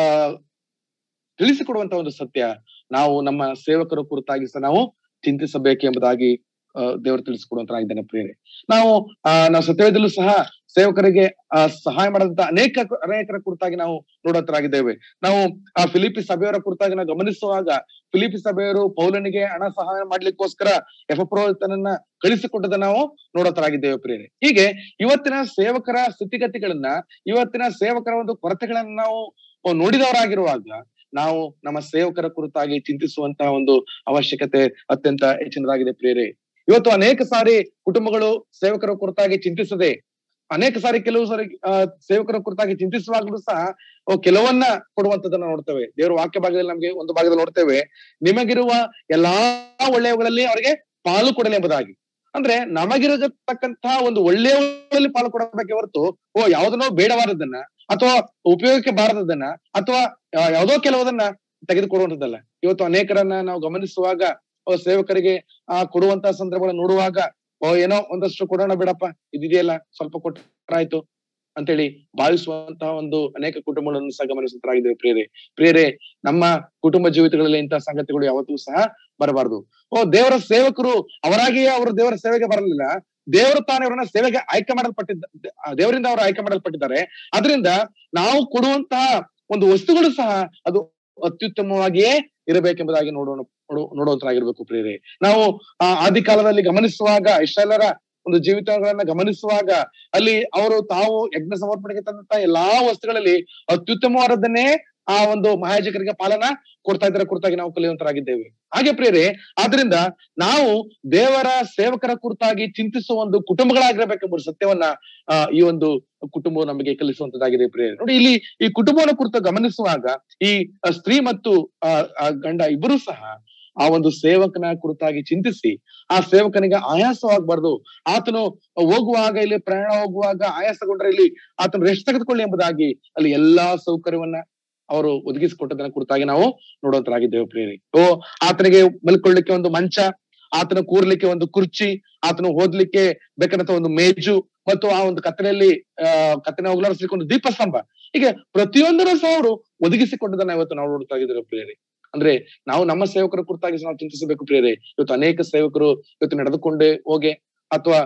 ತಿಳಿಸಿಕೊಡುವಂತ ಒಂದು ಸತ್ಯ ನಾವು ನಮ್ಮ ಸೇವಕರ ಕುರಿತಾಗಿ ಸಹ ನಾವು ಚಿಂತಿಸಬೇಕು ಎಂಬುದಾಗಿ ಆ, ದೇವರು ತಿಳಿಸಿಕೊಡುವಂತರಾಗಿದ್ದಾನೆ ಪ್ರಿಯರೇ ನಾವು ಆ ನಾವು ಸತ್ಯವೇದಲ್ಲೂ ಸಹ ಸೇವಕರಿಗೆ ಆ ಸಹಾಯ ಮಾಡದಂತ ಅನೇಕ ಅನೇಕರ ಕುರಿತಾಗಿ ನಾವು ನೋಡುವಂತರಾಗಿದ್ದೇವೆ ನಾವು ಆ ಫಿಲಿಪಿ ಸಭೆಯವರ ಕುರಿತಾಗಿ ನಾವು ಗಮನಿಸುವಾಗ ಫಿಲಿಪಿ ಸಭೆಯವರು ಪೌಲನಿಗೆ ಹಣ ಸಹಾಯ ಮಾಡ್ಲಿಕ್ಕೋಸ್ಕರ ಎಫಪ್ರೋತನನ್ನ ಕಳಿಸಿಕೊಟ್ಟದ ನಾವು ನೋಡೋತರಾಗಿದ್ದೇವೆ ಪ್ರಿಯರೇ ಹೀಗೆ ಇವತ್ತಿನ ಸೇವಕರ ಸ್ಥಿತಿಗತಿಗಳನ್ನ ಇವತ್ತಿನ ಸೇವಕರ ಒಂದು ಕೊರತೆಗಳನ್ನ ನಾವು ನೋಡಿದವರಾಗಿರುವಾಗ ನಾವು ನಮ್ಮ ಸೇವಕರ ಕುರಿತಾಗಿ ಚಿಂತಿಸುವಂತಹ ಒಂದು ಅವಶ್ಯಕತೆ ಅತ್ಯಂತ ಹೆಚ್ಚಿನದಾಗಿದೆ ಪ್ರಿಯರೇ ಇವತ್ತು ಅನೇಕ ಸಾರಿ ಕುಟುಂಬಗಳು ಸೇವಕರ ಕುರಿತಾಗಿ ಚಿಂತಿಸದೆ ಅನೇಕ ಸಾರಿ ಕೆಲವು ಸಾರಿ ಆ, ಸೇವಕರ ಕುರಿತಾಗಿ ಚಿಂತಿಸುವಾಗಲೂ ಸಹ ಅವು ಕೆಲವನ್ನ ಕೊಡುವಂತದನ್ನ ನೋಡ್ತೇವೆ ದೇವರ ವಾಕ್ಯ ಭಾಗದಲ್ಲಿ ನಮ್ಗೆ ಒಂದು ಭಾಗದಲ್ಲಿ ನೋಡ್ತೇವೆ ನಿಮಗಿರುವ ಎಲ್ಲಾ ಒಳ್ಳೆಯವುಗಳಲ್ಲಿ ಅವರಿಗೆ ಪಾಲು ಕೊಡಲಿ ಎಂಬುದಾಗಿ ಅಂದ್ರೆ ನಮಗಿರತಕ್ಕಂತಹ ಒಂದು ಒಳ್ಳೆಯವುಗಳಲ್ಲಿ ಪಾಲು ಕೊಡಬೇಕೆ ಹೊರತು ಓ ಯಾವುದನ್ನೋ ಬೇಡವಾದದನ್ನ ಅಥವಾ ಉಪಯೋಗಕ್ಕೆ ಬಾರದನ್ನ ಅಥವಾ ಆ, ಯಾವುದೋ ಕೆಲವುದನ್ನ ತೆಗೆದುಕೊಡುವಂತದ್ದಲ್ಲ ಇವತ್ತು ಅನೇಕರನ್ನ ನಾವು ಗಮನಿಸುವಾಗ ಓ, ಸೇವಕರಿಗೆ ಆ ಕೊಡುವಂತಹ ಸಂದರ್ಭಗಳನ್ನ ನೋಡುವಾಗ ಓ ಏನೋ ಒಂದಷ್ಟು ಕೊಡೋಣ ಬಿಡಪ್ಪ ಇದಿದೆಯಲ್ಲ ಸ್ವಲ್ಪ ಕೊಟ್ಟರಾಯ್ತು ಅಂತೇಳಿ ಭಾವಿಸುವಂತಹ ಒಂದು ಅನೇಕ ಕುಟುಂಬಗಳನ್ನು ಸಹ ಗಮನಿಸುತ್ತರಾಗಿದ್ದೇವೆ ಪ್ರಿಯರೇ ಪ್ರಿಯರೇ ನಮ್ಮ ಕುಟುಂಬ ಜೀವಿತಗಳಲ್ಲಿ ಇಂತಹ ಸಂಗತಿಗಳು ಯಾವತ್ತೂ ಸಹ ಬರಬಾರದು ಓ ದೇವರ ಸೇವಕರು ಅವರಾಗಿಯೇ ಅವರು ದೇವರ ಸೇವೆಗೆ ಬರಲಿಲ್ಲ ದೇವರು ತಾನೇ ಅವರನ್ನ ಸೇವೆಗೆ ಆಯ್ಕೆ ಮಾಡಲ್ಪಟ್ಟಿದ್ದ ಆ ದೇವರಿಂದ ಅವರು ಆಯ್ಕೆ ಮಾಡಲ್ಪಟ್ಟಿದ್ದಾರೆ ಅದರಿಂದ ನಾವು ಕೊಡುವಂತಹ ಒಂದು ವಸ್ತುಗಳು ಸಹ ಅದು ಅತ್ಯುತ್ತಮವಾಗಿಯೇ ಇರಬೇಕೆಂಬುದಾಗಿ ನೋಡೋಣ ನೋಡು- ನೋಡುವಂತರಾಗಿರ್ಬೇಕು ಪ್ರಿಯರೇ ನಾವು ಆ ಆದಿ ಕಾಲದಲ್ಲಿ ಗಮನಿಸುವಾಗ ಇಸ್ರಾಯೇಲರ ಒಂದು ಜೀವಿತಗಳನ್ನ ಗಮನಿಸುವಾಗ ಅಲ್ಲಿ ಅವರು ತಾವು ಯಜ್ಞ ಸಮರ್ಪಣೆಗೆ ತಂದಂತ ಎಲ್ಲಾ ವಸ್ತುಗಳಲ್ಲಿ ಅತ್ಯುತ್ತಮವಾದದ್ದನ್ನೇ ಆ ಒಂದು ಮಹಾಯಾಜಕರಿಗೆ ಪಾಲನ ಕೊಡ್ತಾ ಇದ್ದಾರೆ ಕುರಿತಾಗಿ ನಾವು ಕಲಿಯುವಂತರಾಗಿದ್ದೇವೆ ಹಾಗೆ ಪ್ರಿಯರೇ ಆದ್ರಿಂದ ನಾವು ದೇವರ ಸೇವಕರ ಕುರಿತಾಗಿ ಚಿಂತಿಸುವ ಒಂದು ಕುಟುಂಬಗಳಾಗಿರ್ಬೇಕೆಂಬ ಸತ್ಯವನ್ನ ಆ ಈ ಒಂದು ಕುಟುಂಬವು ನಮಗೆ ಕಲಿಸುವಂತದ್ದಾಗಿದೆ ಪ್ರಿಯರೇ ನೋಡಿ ಇಲ್ಲಿ ಈ ಕುಟುಂಬವನ್ನು ಕುರಿತು ಗಮನಿಸುವಾಗ ಈ ಆ, ಸ್ತ್ರೀ ಮತ್ತು ಆ ಆ ಗಂಡ ಇಬ್ಬರು ಸಹ ಆ ಒಂದು ಸೇವಕನ ಕುರಿತಾಗಿ ಚಿಂತಿಸಿ ಆ ಸೇವಕನಿಗೆ ಆಯಾಸವಾಗಬಾರ್ದು ಆತನು ಹೋಗುವಾಗ ಇಲ್ಲಿ ಪ್ರಯಾಣ ಹೋಗುವಾಗ ಆಯಾಸಗೊಂಡ್ರೆ ಇಲ್ಲಿ ಆತನು ರೆಸ್ಟ್ ತೆಗೆದುಕೊಳ್ಳಿ ಎಂಬುದಾಗಿ ಅಲ್ಲಿ ಎಲ್ಲಾ ಸೌಕರ್ಯವನ್ನ ಅವರು ಒದಗಿಸಿಕೊಟ್ಟದನ್ನ ಕುರಿತಾಗಿ ನಾವು ನೋಡುವಂತರಾಗಿದ್ದೇವೆ ಪ್ರೇರಿ ಓ ಆತನಿಗೆ ಮಲ್ಕೊಳ್ಳಿಕ್ಕೆ ಒಂದು ಮಂಚ ಆತನ ಕೂರ್ಲಿಕ್ಕೆ ಒಂದು ಕುರ್ಚಿ ಆತನು ಓದ್ಲಿಕ್ಕೆ ಬೇಕಾದಂತ ಒಂದು ಮೇಜು ಮತ್ತು ಆ ಒಂದು ಕತ್ತಲೆಯಲ್ಲಿ ಆ ಕತ್ತನೆ ಹೋಗ್ಲಾಡಿಸ್ಲಿಕ್ಕೆ ಒಂದು ದೀಪಸ್ತಂಭ ಹೀಗೆ ಪ್ರತಿಯೊಂದನ್ನು ಸಹ ಅವರು ಒದಗಿಸಿಕೊಟ್ಟದನ್ನ ಇವತ್ತು ನಾವು ನೋಡ್ತಾ ಇದ್ದೇವೆ ಪ್ರಿಯರೇ ಅಂದ್ರೆ ನಾವು ನಮ್ಮ ಸೇವಕರ ಕುರಿತಾಗಿ ನಾವು ಚಿಂತಿಸಬೇಕು ಪ್ರಿಯರೇ ಇವತ್ತು ಅನೇಕ ಸೇವಕರು ಇವತ್ತು ನಡೆದುಕೊಂಡೇ ಹೋಗಿ ಅಥವಾ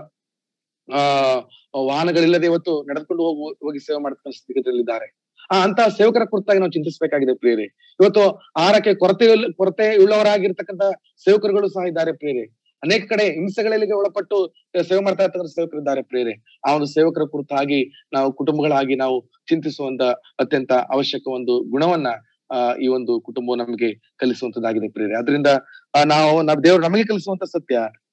ಆ ವಾಹನಗಳಿಲ್ಲದೆ ಇವತ್ತು ನಡೆದುಕೊಂಡು ಹೋಗಿ ಹೋಗಿ ಸೇವೆ ಮಾಡ್ತಕ್ಕಂಥ ಸ್ಥಿತಿಗತಿಯಲ್ಲಿದ್ದಾರೆ ಆ ಅಂತಹ ಸೇವಕರ ಕುರಿತಾಗಿ ನಾವು ಚಿಂತಿಸಬೇಕಾಗಿದೆ ಪ್ರಿಯರೇ ಇವತ್ತು ಆಹಾರಕ್ಕೆ ಕೊರತೆ ಕೊರತೆ ಉಳ್ಳವರಾಗಿರ್ತಕ್ಕಂಥ ಸೇವಕರುಗಳು ಸಹ ಇದ್ದಾರೆ ಪ್ರಿಯರೇ ಅನೇಕ ಕಡೆ ಹಿಂಸೆಗಳಿಗೆ ಒಳಪಟ್ಟು ಸೇವೆ ಮಾಡ್ತಾ ಇರ್ತಕ್ಕಂಥ ಸೇವಕರಿದ್ದಾರೆ ಪ್ರಿಯರೇ ಆ ಒಂದು ಸೇವಕರ ಕುರಿತಾಗಿ ನಾವು ಕುಟುಂಬಗಳಾಗಿ ನಾವು ಚಿಂತಿಸುವಂತ ಅತ್ಯಂತ ಅವಶ್ಯಕ ಒಂದು ಗುಣವನ್ನ ಆ ಈ ಒಂದು ಕುಟುಂಬವು ನಮಗೆ ಕಲಿಸುವಂತದ್ದಾಗಿದೆ ಪ್ರಿಯರೇ ಅದರಿಂದ ನಾವು ನಾವು ದೇವರು ನಮಗೆ ಕಲಿಸುವಂತ ಸತ್ಯ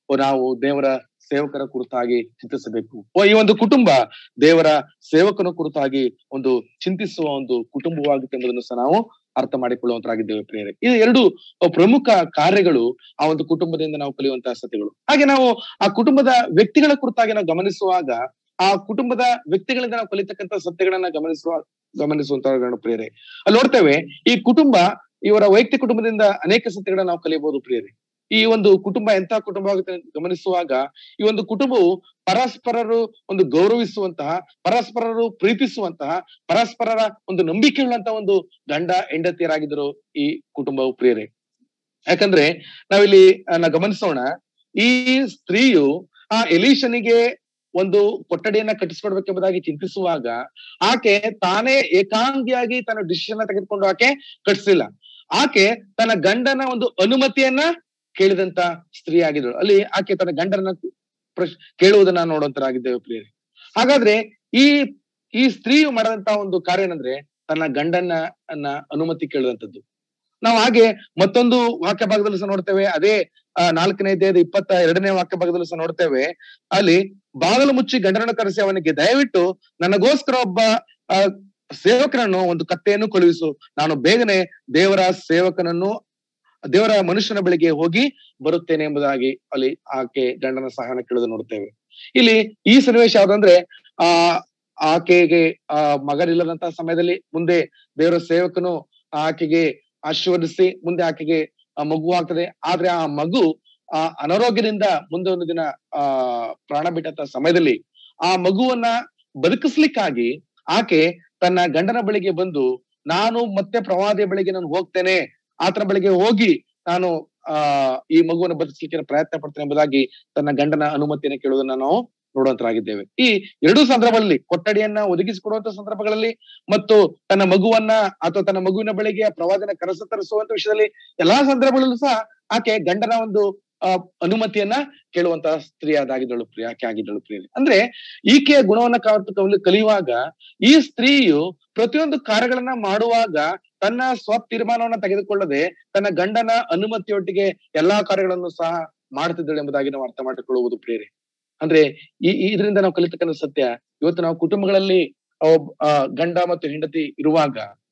ಓ ನಾವು ದೇವರ ಸೇವಕರ ಕುರಿತಾಗಿ ಚಿಂತಿಸಬೇಕು ಓ ಈ ಒಂದು ಕುಟುಂಬ ದೇವರ ಸೇವಕನ ಕುರಿತಾಗಿ ಒಂದು ಚಿಂತಿಸುವ ಒಂದು ಕುಟುಂಬವಾಗುತ್ತೆ ಎಂಬುದನ್ನು ಸಹ ನಾವು ಅರ್ಥ ಮಾಡಿಕೊಳ್ಳುವಂತರಾಗಿದ್ದೇವೆ ಪ್ರಿಯರೇ ಇದು ಎರಡು ಪ್ರಮುಖ ಕಾರ್ಯಗಳು ಆ ಒಂದು ಕುಟುಂಬದಿಂದ ನಾವು ಕಲಿಯುವಂತಹ ಸತ್ಯಗಳು ಹಾಗೆ ನಾವು ಆ ಕುಟುಂಬದ ವ್ಯಕ್ತಿಗಳ ಕುರಿತಾಗಿ ನಾವು ಗಮನಿಸುವಾಗ ಆ ಕುಟುಂಬದ ವ್ಯಕ್ತಿಗಳಿಂದ ನಾವು ಕಲಿತಕ್ಕಂತ ಸತ್ಯಗಳನ್ನ ಗಮನಿಸುವ ಗಮನಿಸುವಂತ ಪ್ರಿಯರೇ ಅಲ್ಲಿ ನೋಡ್ತೇವೆ ಈ ಕುಟುಂಬ ಇವರ ವೈಯಕ್ತಿಕ ಕುಟುಂಬದಿಂದ ಅನೇಕ ಸತ್ಯಗಳನ್ನ ನಾವು ಕಲಿಯಬಹುದು ಪ್ರಿಯರೇ ಈ ಒಂದು ಕುಟುಂಬ ಎಂತ ಕುಟುಂಬ ಆಗುತ್ತೆ ಅಂತ ಗಮನಿಸುವಾಗ ಈ ಒಂದು ಕುಟುಂಬವು ಪರಸ್ಪರರು ಒಂದು ಗೌರವಿಸುವಂತಹ ಪರಸ್ಪರರು ಪ್ರೀತಿಸುವಂತಹ ಪರಸ್ಪರರ ಒಂದು ನಂಬಿಕೆ ಉಳ್ಳಂತಹ ಒಂದು ಗಂಡ ಹೆಂಡತಿಯರಾಗಿದ್ದರು ಈ ಕುಟುಂಬವು ಪ್ರಿಯರೇ ಯಾಕಂದ್ರೆ ನಾವಿಲ್ಲಿ ಆ, ನಾ ಗಮನಿಸೋಣ ಈ ಸ್ತ್ರೀಯು ಆ ಎಲೀಶನಿಗೆ ಒಂದು ಕೊಠಡಿಯನ್ನ ಕಟ್ಟಿಸ್ಕೊಡ್ಬೇಕೆಂಬುದಾಗಿ ಚಿಂತಿಸುವಾಗ ಆಕೆ ತಾನೇ ಏಕಾಂಗಿಯಾಗಿ ತನ್ನ ಡಿಸಿಷನ್ ತೆಗೆದುಕೊಂಡು ಆಕೆ ಕಟ್ಟಿಸಿಲ್ಲ ಆಕೆ ತನ್ನ ಗಂಡನ ಒಂದು ಅನುಮತಿಯನ್ನ ಕೇಳಿದಂತ ಸ್ತ್ರೀ ಆಗಿದ್ದಳು ಅಲ್ಲಿ ಆಕೆ ತನ್ನ ಗಂಡನ ಪ್ರಶ್ ಕೇಳುವುದನ್ನ ನೋಡುವಂತರಾಗಿದ್ದೇವೆ ಪ್ರಿಯರೇ ಹಾಗಾದ್ರೆ ಈ ಈ ಸ್ತ್ರೀಯು ಮಾಡದಂತ ಒಂದು ಕಾರ್ಯ ಏನಂದ್ರೆ ತನ್ನ ಗಂಡನ ಅನ್ನ ಅನುಮತಿ ಕೇಳುವಂತದ್ದು ನಾವು ಹಾಗೆ ಮತ್ತೊಂದು ವಾಕ್ಯ ಭಾಗದಲ್ಲಿ ಸಹ ನೋಡ್ತೇವೆ ಅದೇ ಆ, ನಾಲ್ಕನೇ ಅಧ್ಯಾಯದ ಇಪ್ಪತ್ತ ಎರಡನೇ ವಾಕ್ಯ ಭಾಗದಲ್ಲಿ ಸಹ ನೋಡ್ತೇವೆ ಅಲ್ಲಿ ಬಾಗಿಲು ಮುಚ್ಚಿ ಗಂಡನನ್ನು ಕರೆಸಿ ಅವನಿಗೆ ದಯವಿಟ್ಟು ನನಗೋಸ್ಕರ ಒಬ್ಬ ಆ, ಸೇವಕನನ್ನು ಒಂದು ಕತ್ತೆಯನ್ನು ಕಳುಹಿಸು ನಾನು ಬೇಗನೆ ದೇವರ ಸೇವಕನನ್ನು ದೇವರ ಮನುಷ್ಯನ ಬಳಿಗೆ ಹೋಗಿ ಬರುತ್ತೇನೆ ಎಂಬುದಾಗಿ ಅಲ್ಲಿ ಆಕೆ ಗಂಡನ ಸಹನ ಕೇಳೋದು ನೋಡ್ತೇವೆ ಇಲ್ಲಿ ಈ ಸನ್ನಿವೇಶ ಯಾವ್ದಂದ್ರೆ ಆ ಆಕೆಗೆ ಆ ಮಗನಿಲ್ಲದಂತಹ ಸಮಯದಲ್ಲಿ ಮುಂದೆ ದೇವರ ಸೇವಕನು ಆಕೆಗೆ ಆಶೀರ್ವದಿಸಿ ಮುಂದೆ ಆಕೆಗೆ ಆ ಮಗು ಆಗ್ತದೆ ಆದ್ರೆ ಆ ಮಗು ಆ ಅನಾರೋಗ್ಯದಿಂದ ಮುಂದೆ ಒಂದು ದಿನ ಆ ಪ್ರಾಣ ಬಿಟ್ಟಂತ ಸಮಯದಲ್ಲಿ ಆ ಮಗುವನ್ನ ಬದುಕಿಸ್ಲಿಕ್ಕಾಗಿ ಆಕೆ ತನ್ನ ಗಂಡನ ಬಳಿಗೆ ಬಂದು ನಾನು ಮತ್ತೆ ಪ್ರವಾದಿಯ ಬಳಿಗೆ ನಾನು ಹೋಗ್ತೇನೆ ಆತನ ಬಳಿಗೆ ಹೋಗಿ ನಾನು ಆ ಈ ಮಗುವನ್ನು ಬದುಕಿಸ್ಲಿಕ್ಕೆ ಪ್ರಯತ್ನ ಪಡ್ತೇನೆ ಎಂಬುದಾಗಿ ತನ್ನ ಗಂಡನ ಅನುಮತಿಯನ್ನು ಕೇಳುವುದನ್ನ ನಾವು ನೋಡುವಂತರಾಗಿದ್ದೇವೆ ಈ ಎರಡೂ ಸಂದರ್ಭಗಳಲ್ಲಿ ಕೊಠಡಿಯನ್ನ ಒದಗಿಸಿಕೊಡುವಂತ ಸಂದರ್ಭಗಳಲ್ಲಿ ಮತ್ತು ತನ್ನ ಮಗುವನ್ನ ಅಥವಾ ತನ್ನ ಮಗುವಿನ ಬಳಿಗೆ ಆ ಪ್ರವಾದನ ಕರೆಸ ತರಿಸುವಂತ ವಿಷಯದಲ್ಲಿ ಎಲ್ಲಾ ಸಂದರ್ಭಗಳಲ್ಲೂ ಸಹ ಆಕೆ ಗಂಡನ ಒಂದು ಆ ಅನುಮತಿಯನ್ನ ಕೇಳುವಂತಹ ಸ್ತ್ರೀಯಾದಾಗಿದ್ದಳು ಪ್ರಿಯ ಆಕೆ ಆಗಿದ್ದಳು ಪ್ರಿಯ ಅಂದ್ರೆ ಈಕೆಯ ಗುಣವನ್ನ ಕಾವತ್ತು ಕಲಿ- ಕಲಿಯುವಾಗ ಈ ಸ್ತ್ರೀಯು ಪ್ರತಿಯೊಂದು ಕಾರ್ಯಗಳನ್ನ ಮಾಡುವಾಗ ತನ್ನ ಸ್ವ ತೀರ್ಮಾನವನ್ನ ತೆಗೆದುಕೊಳ್ಳದೆ ತನ್ನ ಗಂಡನ ಅನುಮತಿಯೊಟ್ಟಿಗೆ ಎಲ್ಲಾ ಕಾರ್ಯಗಳನ್ನು ಸಹ ಮಾಡ್ತಿದ್ದಳು ಎಂಬುದಾಗಿ ನಾವು ಅರ್ಥ ಮಾಡಿಕೊಳ್ಳುವುದು ಪ್ರೇರೆ ಅಂದ್ರೆ ಈ ಈ- ಇದರಿಂದ ನಾವು ಕಲಿತಕ್ಕಂಥ ಸತ್ಯ ಇವತ್ತು ನಾವು ಕುಟುಂಬಗಳಲ್ಲಿ ಒಬ್- ಆ, ಗಂಡ ಮತ್ತು ಹೆಂಡತಿ ಇರುವಾಗ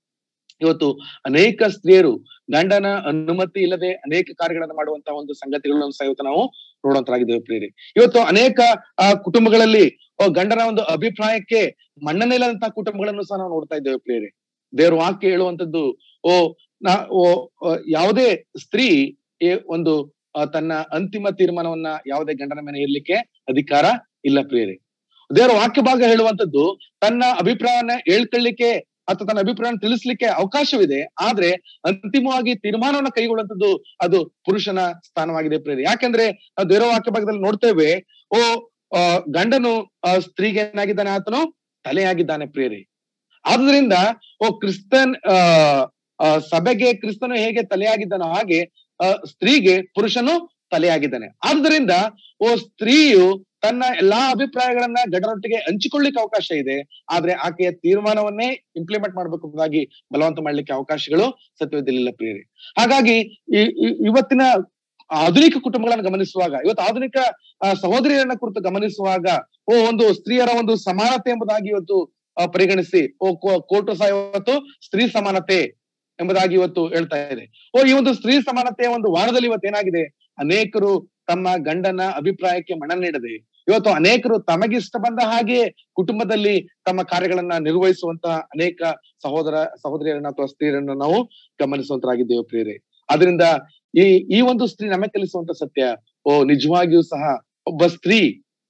ಇವತ್ತು ಅನೇಕ ಸ್ತ್ರೀಯರು ಗಂಡನ ಅನುಮತಿ ಇಲ್ಲದೆ ಅನೇಕ ಕಾರ್ಯಗಳನ್ನ ಮಾಡುವಂತಹ ಒಂದು ಸಂಗತಿಗಳನ್ನು ಸಹ ಇವತ್ತು ನಾವು ನೋಡುವಂತರಾಗಿದ್ದೇವೆ ಪ್ರಿಯರೇ ಇವತ್ತು ಅನೇಕ ಆ, ಕುಟುಂಬಗಳಲ್ಲಿ ಆ, ಗಂಡನ ಒಂದು ಅಭಿಪ್ರಾಯಕ್ಕೆ ಮನ್ನಣೆ ಇಲ್ಲದಂತಹ ಕುಟುಂಬಗಳನ್ನು ಸಹ ನಾವು ನೋಡ್ತಾ ಇದ್ದೇವೆ ಪ್ರಿಯರೇ ದೇವ್ರ ವಾಕ್ಯ ಹೇಳುವಂತದ್ದು ಓ ನಾ ಓ ಆ, ಯಾವುದೇ ಸ್ತ್ರೀ ಈ ಒಂದು ಆ, ತನ್ನ ಅಂತಿಮ ತೀರ್ಮಾನವನ್ನ ಯಾವುದೇ ಗಂಡನ ಮೇಲೆ ಇರ್ಲಿಕ್ಕೆ ಅಧಿಕಾರ ಇಲ್ಲ ಪ್ರಿಯರೇ ದೇವರ ವಾಕ್ಯ ಭಾಗ ಹೇಳುವಂತದ್ದು ತನ್ನ ಅಭಿಪ್ರಾಯವನ್ನ ಹೇಳ್ಕೊಳ್ಳಿಕ್ಕೆ ಅಥವಾ ತನ್ನ ಅಭಿಪ್ರಾಯ ತಿಳಿಸ್ಲಿಕ್ಕೆ ಅವಕಾಶವಿದೆ ಆದ್ರೆ ಅಂತಿಮವಾಗಿ ತೀರ್ಮಾನವನ್ನ ಕೈಗೊಳ್ಳುವಂತದ್ದು ಅದು ಪುರುಷನ ಸ್ಥಾನವಾಗಿದೆ ಪ್ರೇರಿ ಯಾಕಂದ್ರೆ ನಾವು ದೇವರ ವಾಕ್ಯ ಭಾಗದಲ್ಲಿ ನೋಡ್ತೇವೆ ಓ ಆ, ಗಂಡನು ಆ, ಸ್ತ್ರೀಗೆ ಏನಾಗಿದ್ದಾನೆ ಆತನು ತಲೆಯಾಗಿದ್ದಾನೆ ಪ್ರೇರಿ ಆದ್ರಿಂದ ಓ ಕ್ರಿಸ್ತನ್ ಆ ಆ, ಸಭೆಗೆ ಕ್ರಿಸ್ತನು ಹೇಗೆ ತಲೆಯಾಗಿದ್ದಾನೋ ಹಾಗೆ ಆ, ಸ್ತ್ರೀಗೆ ಪುರುಷನು ತಲೆಯಾಗಿದ್ದಾನೆ ಆದ್ರಿಂದ ಓ ಸ್ತ್ರೀಯು ತನ್ನ ಎಲ್ಲಾ ಅಭಿಪ್ರಾಯಗಳನ್ನ ಗಂಡನೊಟ್ಟಿಗೆ ಹಂಚಿಕೊಳ್ಳಿಕ್ಕೆ ಅವಕಾಶ ಇದೆ ಆದ್ರೆ ಆಕೆಯ ತೀರ್ಮಾನವನ್ನೇ ಇಂಪ್ಲಿಮೆಂಟ್ ಮಾಡ್ಬೇಕಂಬುದಾಗಿ ಬಲವಂತ ಮಾಡ್ಲಿಕ್ಕೆ ಅವಕಾಶಗಳು ಸತ್ಯವಿದ್ದಿಲ್ಲ ಪ್ರಿಯರೇ ಹಾಗಾಗಿ ಈ ಈ- ಇವತ್ತಿನ ಆಧುನಿಕ ಕುಟುಂಬಗಳನ್ನ ಗಮನಿಸುವಾಗ ಇವತ್ತು ಆಧುನಿಕ ಆ, ಸಹೋದರಿಯರನ್ನ ಕುರಿತು ಗಮನಿಸುವಾಗ ಓ ಒಂದು ಸ್ತ್ರೀಯರ ಒಂದು ಸಮಾನತೆ ಎಂಬುದಾಗಿ ಇವತ್ತು ಆ, ಪರಿಗಣಿಸಿ ಓ ಕೋ- ಕೋರ್ಟು ಸಹ ಇವತ್ತು ಸ್ತ್ರೀ ಸಮಾನತೆ ಎಂಬುದಾಗಿ ಇವತ್ತು ಹೇಳ್ತಾ ಇದೆ ಓ ಈ ಒಂದು ಸ್ತ್ರೀ ಸಮಾನತೆಯ ಒಂದು ವಾರದಲ್ಲಿ ಇವತ್ತು ಏನಾಗಿದೆ ಅನೇಕರು ತಮ್ಮ ಗಂಡನ ಅಭಿಪ್ರಾಯಕ್ಕೆ ಮನ ನೀಡದೆ ಇವತ್ತು ಅನೇಕರು ತಮಗಿಷ್ಟ ಬಂದ ಹಾಗೆ ಕುಟುಂಬದಲ್ಲಿ ತಮ್ಮ ಕಾರ್ಯಗಳನ್ನ ನಿರ್ವಹಿಸುವಂತಹ ಅನೇಕ ಸಹೋದರ ಸಹೋದರಿಯರನ್ನ ಅಥವಾ ಸ್ತ್ರೀಯರನ್ನ ನಾವು ಗಮನಿಸುವಂತರಾಗಿದ್ದೇವೆ ಪ್ರಿಯರೇ ಅದರಿಂದ ಈ ಈ ಒಂದು ಸ್ತ್ರೀ ನಮಗೆ ಕಲಿಸುವಂತ ಸತ್ಯ ಓ ನಿಜವಾಗಿಯೂ ಸಹ ಒಬ್ಬ ಸ್ತ್ರೀ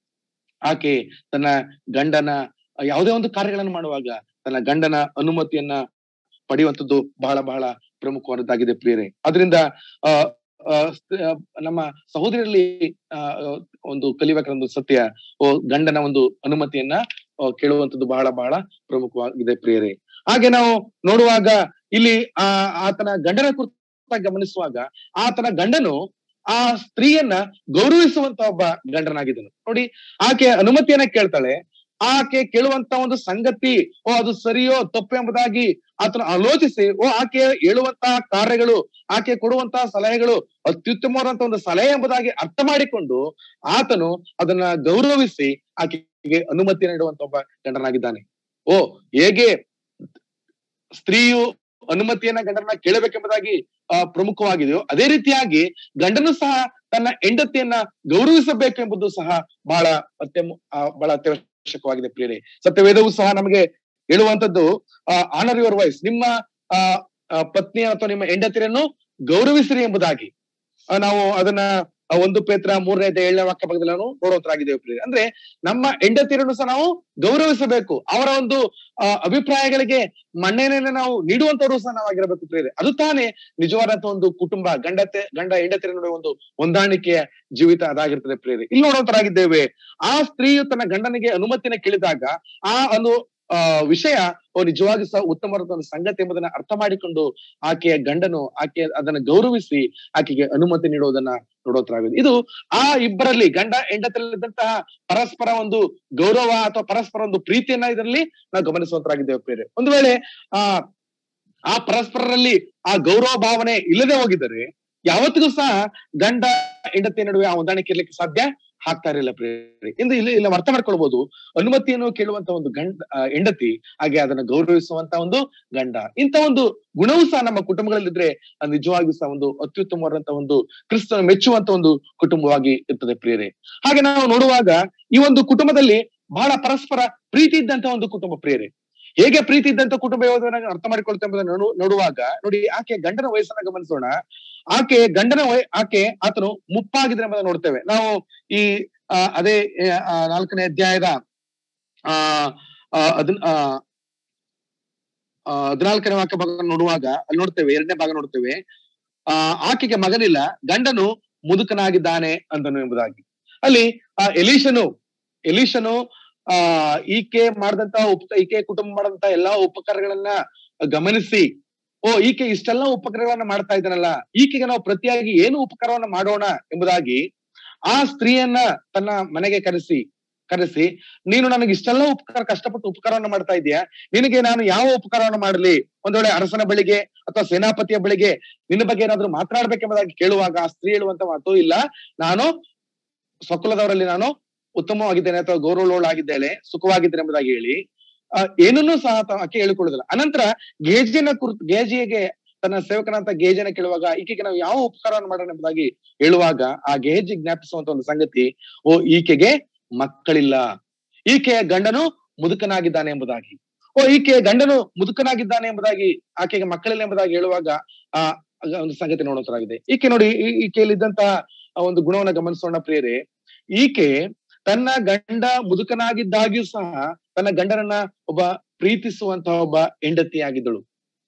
ಆಕೆ ತನ್ನ ಗಂಡನ ಯಾವುದೇ ಒಂದು ಕಾರ್ಯಗಳನ್ನು ಮಾಡುವಾಗ ತನ್ನ ಗಂಡನ ಅನುಮತಿಯನ್ನ ಪಡೆಯುವಂತದ್ದು ಬಹಳ ಬಹಳ ಪ್ರಮುಖವಾದದ್ದಾಗಿದೆ ಪ್ರಿಯರೇ ಅದರಿಂದ ಆ ಆ, ಸ್ತ್- ಆ, ನಮ್ಮ ಸಹೋದರಿಯಲ್ಲಿ ಆ ಒಂದು ಕಲಿಬೇಕಾದ ಒಂದು ಸತ್ಯ ಓ ಗಂಡನ ಒಂದು ಅನುಮತಿಯನ್ನ ಆ, ಕೇಳುವಂತದ್ದು ಬಹಳ ಬಹಳ ಪ್ರಮುಖವಾಗಿದೆ ಪ್ರಿಯರೇ ಹಾಗೆ ನಾವು ನೋಡುವಾಗ ಇಲ್ಲಿ ಆ ಆತನ ಗಂಡನ ಕುರಿತ ಗಮನಿಸುವಾಗ ಆತನ ಗಂಡನು ಆ ಸ್ತ್ರೀಯನ್ನ ಗೌರವಿಸುವಂತ ಒಬ್ಬ ಗಂಡನಾಗಿದ್ದನು ನೋಡಿ ಆಕೆ ಅನುಮತಿಯನ್ನ ಕೇಳ್ತಾಳೆ ಆಕೆ ಕೇಳುವಂತ ಒಂದು ಸಂಗತಿ ಓ ಅದು ಸರಿಯೋ ತಪ್ಪು ಎಂಬುದಾಗಿ ಆತನ ಆಲೋಚಿಸಿ ಓ ಆಕೆ ಹೇಳುವಂತಹ ಕಾರ್ಯಗಳು ಆಕೆ ಕೊಡುವಂತಹ ಸಲಹೆಗಳು ಅತ್ಯುತ್ತಮವಾದಂತಹ ಒಂದು ಸಲಹೆ ಎಂಬುದಾಗಿ ಅರ್ಥ ಮಾಡಿಕೊಂಡು ಆತನು ಅದನ್ನ ಗೌರವಿಸಿ ಆಕೆಗೆ ಅನುಮತಿ ನೀಡುವಂತ ಒಬ್ಬ ಗಂಡನಾಗಿದ್ದಾನೆ ಓ ಹೇಗೆ ಸ್ತ್ರೀಯು ಅನುಮತಿಯನ್ನ ಗಂಡನ ಕೇಳಬೇಕೆಂಬುದಾಗಿ ಆ ಪ್ರಮುಖವಾಗಿದೆಯೋ ಅದೇ ರೀತಿಯಾಗಿ ಗಂಡನು ಸಹ ತನ್ನ ಹೆಂಡತಿಯನ್ನ ಗೌರವಿಸಬೇಕೆಂಬುದು ಸಹ ಬಹಳ ಅತ್ಯ ಬಹಳ ಅತ್ಯವಶ್ಯಕವಾಗಿದೆ ಪ್ರಿಯರೇ ಸತ್ಯವೇದವು ಸಹ ನಮಗೆ ಹೇಳುವಂತದ್ದು ಆನರ್ ಯುವರ್ ವೈಸ್ ನಿಮ್ಮ ಆ ಆ, ಪತ್ನಿ ಅಥವಾ ನಿಮ್ಮ ಹೆಂಡತಿರನ್ನು ಗೌರವಿಸಿರಿ ಎಂಬುದಾಗಿ ಆ, ನಾವು ಅದನ್ನ ಆ, ಒಂದು ಪೇತ್ರ ಮೂರನೇ ಏಳನೇ ವಾಕ್ಯ ಭಾಗದಲ್ಲಿ ನಾವು ನೋಡುವಂತರಾಗಿದ್ದೇವೆ ಪ್ರಿಯರೇ ಅಂದ್ರೆ ನಮ್ಮ ಹೆಂಡತಿರನ್ನು ಸಹ ನಾವು ಗೌರವಿಸಬೇಕು ಅವರ ಒಂದು ಆ, ಅಭಿಪ್ರಾಯಗಳಿಗೆ ಮಣ್ಣೆನೆಯನ್ನು ನಾವು ನೀಡುವಂತವರು ಸಹ ನಾವಾಗಿರಬೇಕು ಪ್ರಿಯರೇ ಅದು ತಾನೇ ನಿಜವಾದಂತ ಒಂದು ಕುಟುಂಬ ಗಂಡತೆ ಗಂಡ ಹೆಂಡತಿರ ನಡುವೆ ಒಂದು ಹೊಂದಾಣಿಕೆಯ ಜೀವಿತ ಅದಾಗಿರ್ತದೆ ಪ್ರಿಯರೇ ಇಲ್ಲಿ ನೋಡುವಂತರಾಗಿದ್ದೇವೆ ಆ ಸ್ತ್ರೀಯು ತನ್ನ ಗಂಡನಿಗೆ ಅನುಮತಿನ ಕೇಳಿದಾಗ ಆ ಒಂದು ಆ ವಿಷಯ ಓ ನಿಜವಾಗಿ ಸಹ ಉತ್ತಮವಾದ ಒಂದು ಸಂಗತಿ ಎಂಬುದನ್ನ ಅರ್ಥ ಮಾಡಿಕೊಂಡು ಆಕೆಯ ಗಂಡನು ಆಕೆ ಅದನ್ನ ಗೌರವಿಸಿ ಆಕೆಗೆ ಅನುಮತಿ ನೀಡುವುದನ್ನ ನೋಡೋತರಾಗಿದೆ ಇದು ಆ ಇಬ್ಬರಲ್ಲಿ ಗಂಡ ಹೆಂಡತಿಯಲ್ಲಿದ್ದಂತಹ ಪರಸ್ಪರ ಒಂದು ಗೌರವ ಅಥವಾ ಪರಸ್ಪರ ಒಂದು ಪ್ರೀತಿಯನ್ನ ಇದರಲ್ಲಿ ನಾವು ಗಮನಿಸುವಂತರಾಗಿದ್ದೇವೆ ಪ್ರೇರೆ ಒಂದು ವೇಳೆ ಆ ಆ ಪರಸ್ಪರರಲ್ಲಿ ಆ ಗೌರವ ಭಾವನೆ ಇಲ್ಲದೆ ಹೋಗಿದರೆ ಯಾವತ್ತಿಗೂ ಸಹ ಗಂಡ ಹೆಂಡತಿಯ ನಡುವೆ ಆ ಹೊಂದಾಣಿಕೆ ಇರ್ಲಿಕ್ಕೆ ಸಾಧ್ಯ ಆಗ್ತಾ ಇರಲಿಲ್ಲ ಪ್ರೇರಿ ಇಂದು ಇಲ್ಲಿ ಇಲ್ಲಿ ನಾವು ಅರ್ಥ ಮಾಡ್ಕೊಳ್ಬಹುದು ಅನುಮತಿಯನ್ನು ಕೇಳುವಂತ ಒಂದು ಗಂಡ ಆ, ಹೆಂಡತಿ ಹಾಗೆ ಅದನ್ನ ಗೌರವಿಸುವಂತ ಒಂದು ಗಂಡ ಇಂತ ಒಂದು ಗುಣವೂ ಸಹ ನಮ್ಮ ಕುಟುಂಬಗಳಲ್ಲಿದ್ರೆ ಅದು ನಿಜವಾಗಿಯೂ ಸಹ ಒಂದು ಅತ್ಯುತ್ತಮವಾದಂತಹ ಒಂದು ಕ್ರಿಸ್ತನ ಮೆಚ್ಚುವಂತ ಒಂದು ಕುಟುಂಬವಾಗಿ ಇರ್ತದೆ ಪ್ರಿಯರೇ ಹಾಗೆ ನಾವು ನೋಡುವಾಗ ಈ ಒಂದು ಕುಟುಂಬದಲ್ಲಿ ಬಹಳ ಪರಸ್ಪರ ಪ್ರೀತಿ ಇದ್ದಂತ ಒಂದು ಕುಟುಂಬ ಪ್ರಿಯರೇ ಹೇಗೆ ಪ್ರೀತಿ ಇದ್ದಂತ ಕುಟುಂಬ ಯಾವುದನ್ನ ಅರ್ಥ ಮಾಡಿಕೊಳ್ತೇವೆ ಎಂಬುದನ್ನು ನೋಡು- ನೋಡುವಾಗ ನೋಡಿ ಆಕೆ ಗಂಡನ ವಯಸ್ಸನ್ನ ಗಮನಿಸೋಣ ಆಕೆ ಗಂಡನ ವಯ ಆಕೆ ಆತನು ಮುಪ್ಪಾಗಿದ್ರೆ ಎಂಬುದನ್ನು ನೋಡ್ತೇವೆ ನಾವು ಈ ಆ, ಅದೇ ಆ, ನಾಲ್ಕನೇ ಅಧ್ಯಾಯದ ಆ ಆ, ಅದನ್ ಆ ಆ, ಹದಿನಾಲ್ಕನೇ ವಾಕ್ಯ ಭಾಗ ನೋಡುವಾಗ ಅಲ್ಲಿ ನೋಡ್ತೇವೆ ಎರಡನೇ ಭಾಗ ನೋಡ್ತೇವೆ ಆ ಆಕೆಗೆ ಮಗನಿಲ್ಲ ಗಂಡನು ಮುದುಕನಾಗಿದ್ದಾನೆ ಅಂತನು ಎಂಬುದಾಗಿ ಅಲ್ಲಿ ಆ ಎಲೀಶನು ಎಲೀಶನು ಆ ಈಕೆ ಮಾಡಿದಂತ ಉಪ ಈಕೆ ಕುಟುಂಬ ಮಾಡಿದಂತ ಎಲ್ಲಾ ಉಪಕಾರಗಳನ್ನ ಗಮನಿಸಿ ಓ ಈಕೆ ಇಷ್ಟೆಲ್ಲ ಉಪಕಾರಗಳನ್ನ ಮಾಡ್ತಾ ಇದ್ದಾನಲ್ಲ ಈಕೆಗೆ ನಾವು ಪ್ರತಿಯಾಗಿ ಏನು ಉಪಕಾರವನ್ನ ಮಾಡೋಣ ಎಂಬುದಾಗಿ ಆ ಸ್ತ್ರೀಯನ್ನ ತನ್ನ ಮನೆಗೆ ಕರೆಸಿ ಕರೆಸಿ ನೀನು ನನಗೆ ಇಷ್ಟೆಲ್ಲ ಉಪಕಾರ ಕಷ್ಟಪಟ್ಟು ಉಪಕಾರವನ್ನ ಮಾಡ್ತಾ ಇದೀಯಾ ನಿನಗೆ ನಾನು ಯಾವ ಉಪಕಾರವನ್ನ ಮಾಡಲಿ ಒಂದ್ ವೇಳೆ ಅರಸನ ಬಳಿಗೆ ಅಥವಾ ಸೇನಾಪತಿಯ ಬಳಿಗೆ ನಿನ್ನ ಬಗ್ಗೆ ಏನಾದ್ರೂ ಮಾತನಾಡ್ಬೇಕೆಂಬುದಾಗಿ ಕೇಳುವಾಗ ಆ ಸ್ತ್ರೀ ಹೇಳುವಂತ ಮಾತು ಇಲ್ಲ ನಾನು ಸ್ವಕುಲದವರಲ್ಲಿ ನಾನು ಉತ್ತಮವಾಗಿದ್ದೇನೆ ಅಥವಾ ಗೌರವಳಾಗಿದ್ದೇನೆ ಸುಖವಾಗಿದ್ದೇನೆ ಎಂಬುದಾಗಿ ಹೇಳಿ ಆ ಏನನ್ನೂ ಸಹ ತ- ಆಕೆ ಹೇಳಿಕೊಳ್ಳುದಿಲ್ಲ ಅನಂತರ ಗೇಜಿನ ಕುರಿತು ಗೇಜಿಗೆ ತನ್ನ ಸೇವಕನಂತ ಗೇಜನ ಕೇಳುವಾಗ ಈಕೆಗೆ ನಾವು ಯಾವ ಉಪಕಾರವನ್ನು ಮಾಡೋಣ ಎಂಬುದಾಗಿ ಹೇಳುವಾಗ ಆ ಗೇಜಿ ಜ್ಞಾಪಿಸುವಂತ ಒಂದು ಸಂಗತಿ ಓ ಈಕೆಗೆ ಮಕ್ಕಳಿಲ್ಲ ಈಕೆಯ ಗಂಡನು ಮುದುಕನಾಗಿದ್ದಾನೆ ಎಂಬುದಾಗಿ ಓ ಈಕೆಯ ಗಂಡನು ಮುದುಕನಾಗಿದ್ದಾನೆ ಎಂಬುದಾಗಿ ಆಕೆಗೆ ಮಕ್ಕಳಿಲ್ಲ ಎಂಬುದಾಗಿ ಹೇಳುವಾಗ ಆ ಆಗ ಒಂದು ಸಂಗತಿ ನೋಡುವಂತರಾಗಿದೆ ಈಕೆ ನೋಡಿ ಈ- ಈಕೆಯಲ್ಲಿದ್ದಂತಹ ಆ ಒಂದು ಗುಣವನ್ನ ಗಮನಿಸೋಣ ಪ್ರಿಯರೇ ಈಕೆ ತನ್ನ ಗಂಡ ಮುದುಕನಾಗಿದ್ದಾಗ್ಯೂ ಸಹ ತನ್ನ ಗಂಡನನ್ನ ಒಬ್ಬ ಪ್ರೀತಿಸುವಂತಹ ಒಬ್ಬ ಹೆಂಡತಿಯಾಗಿದ್ದಳು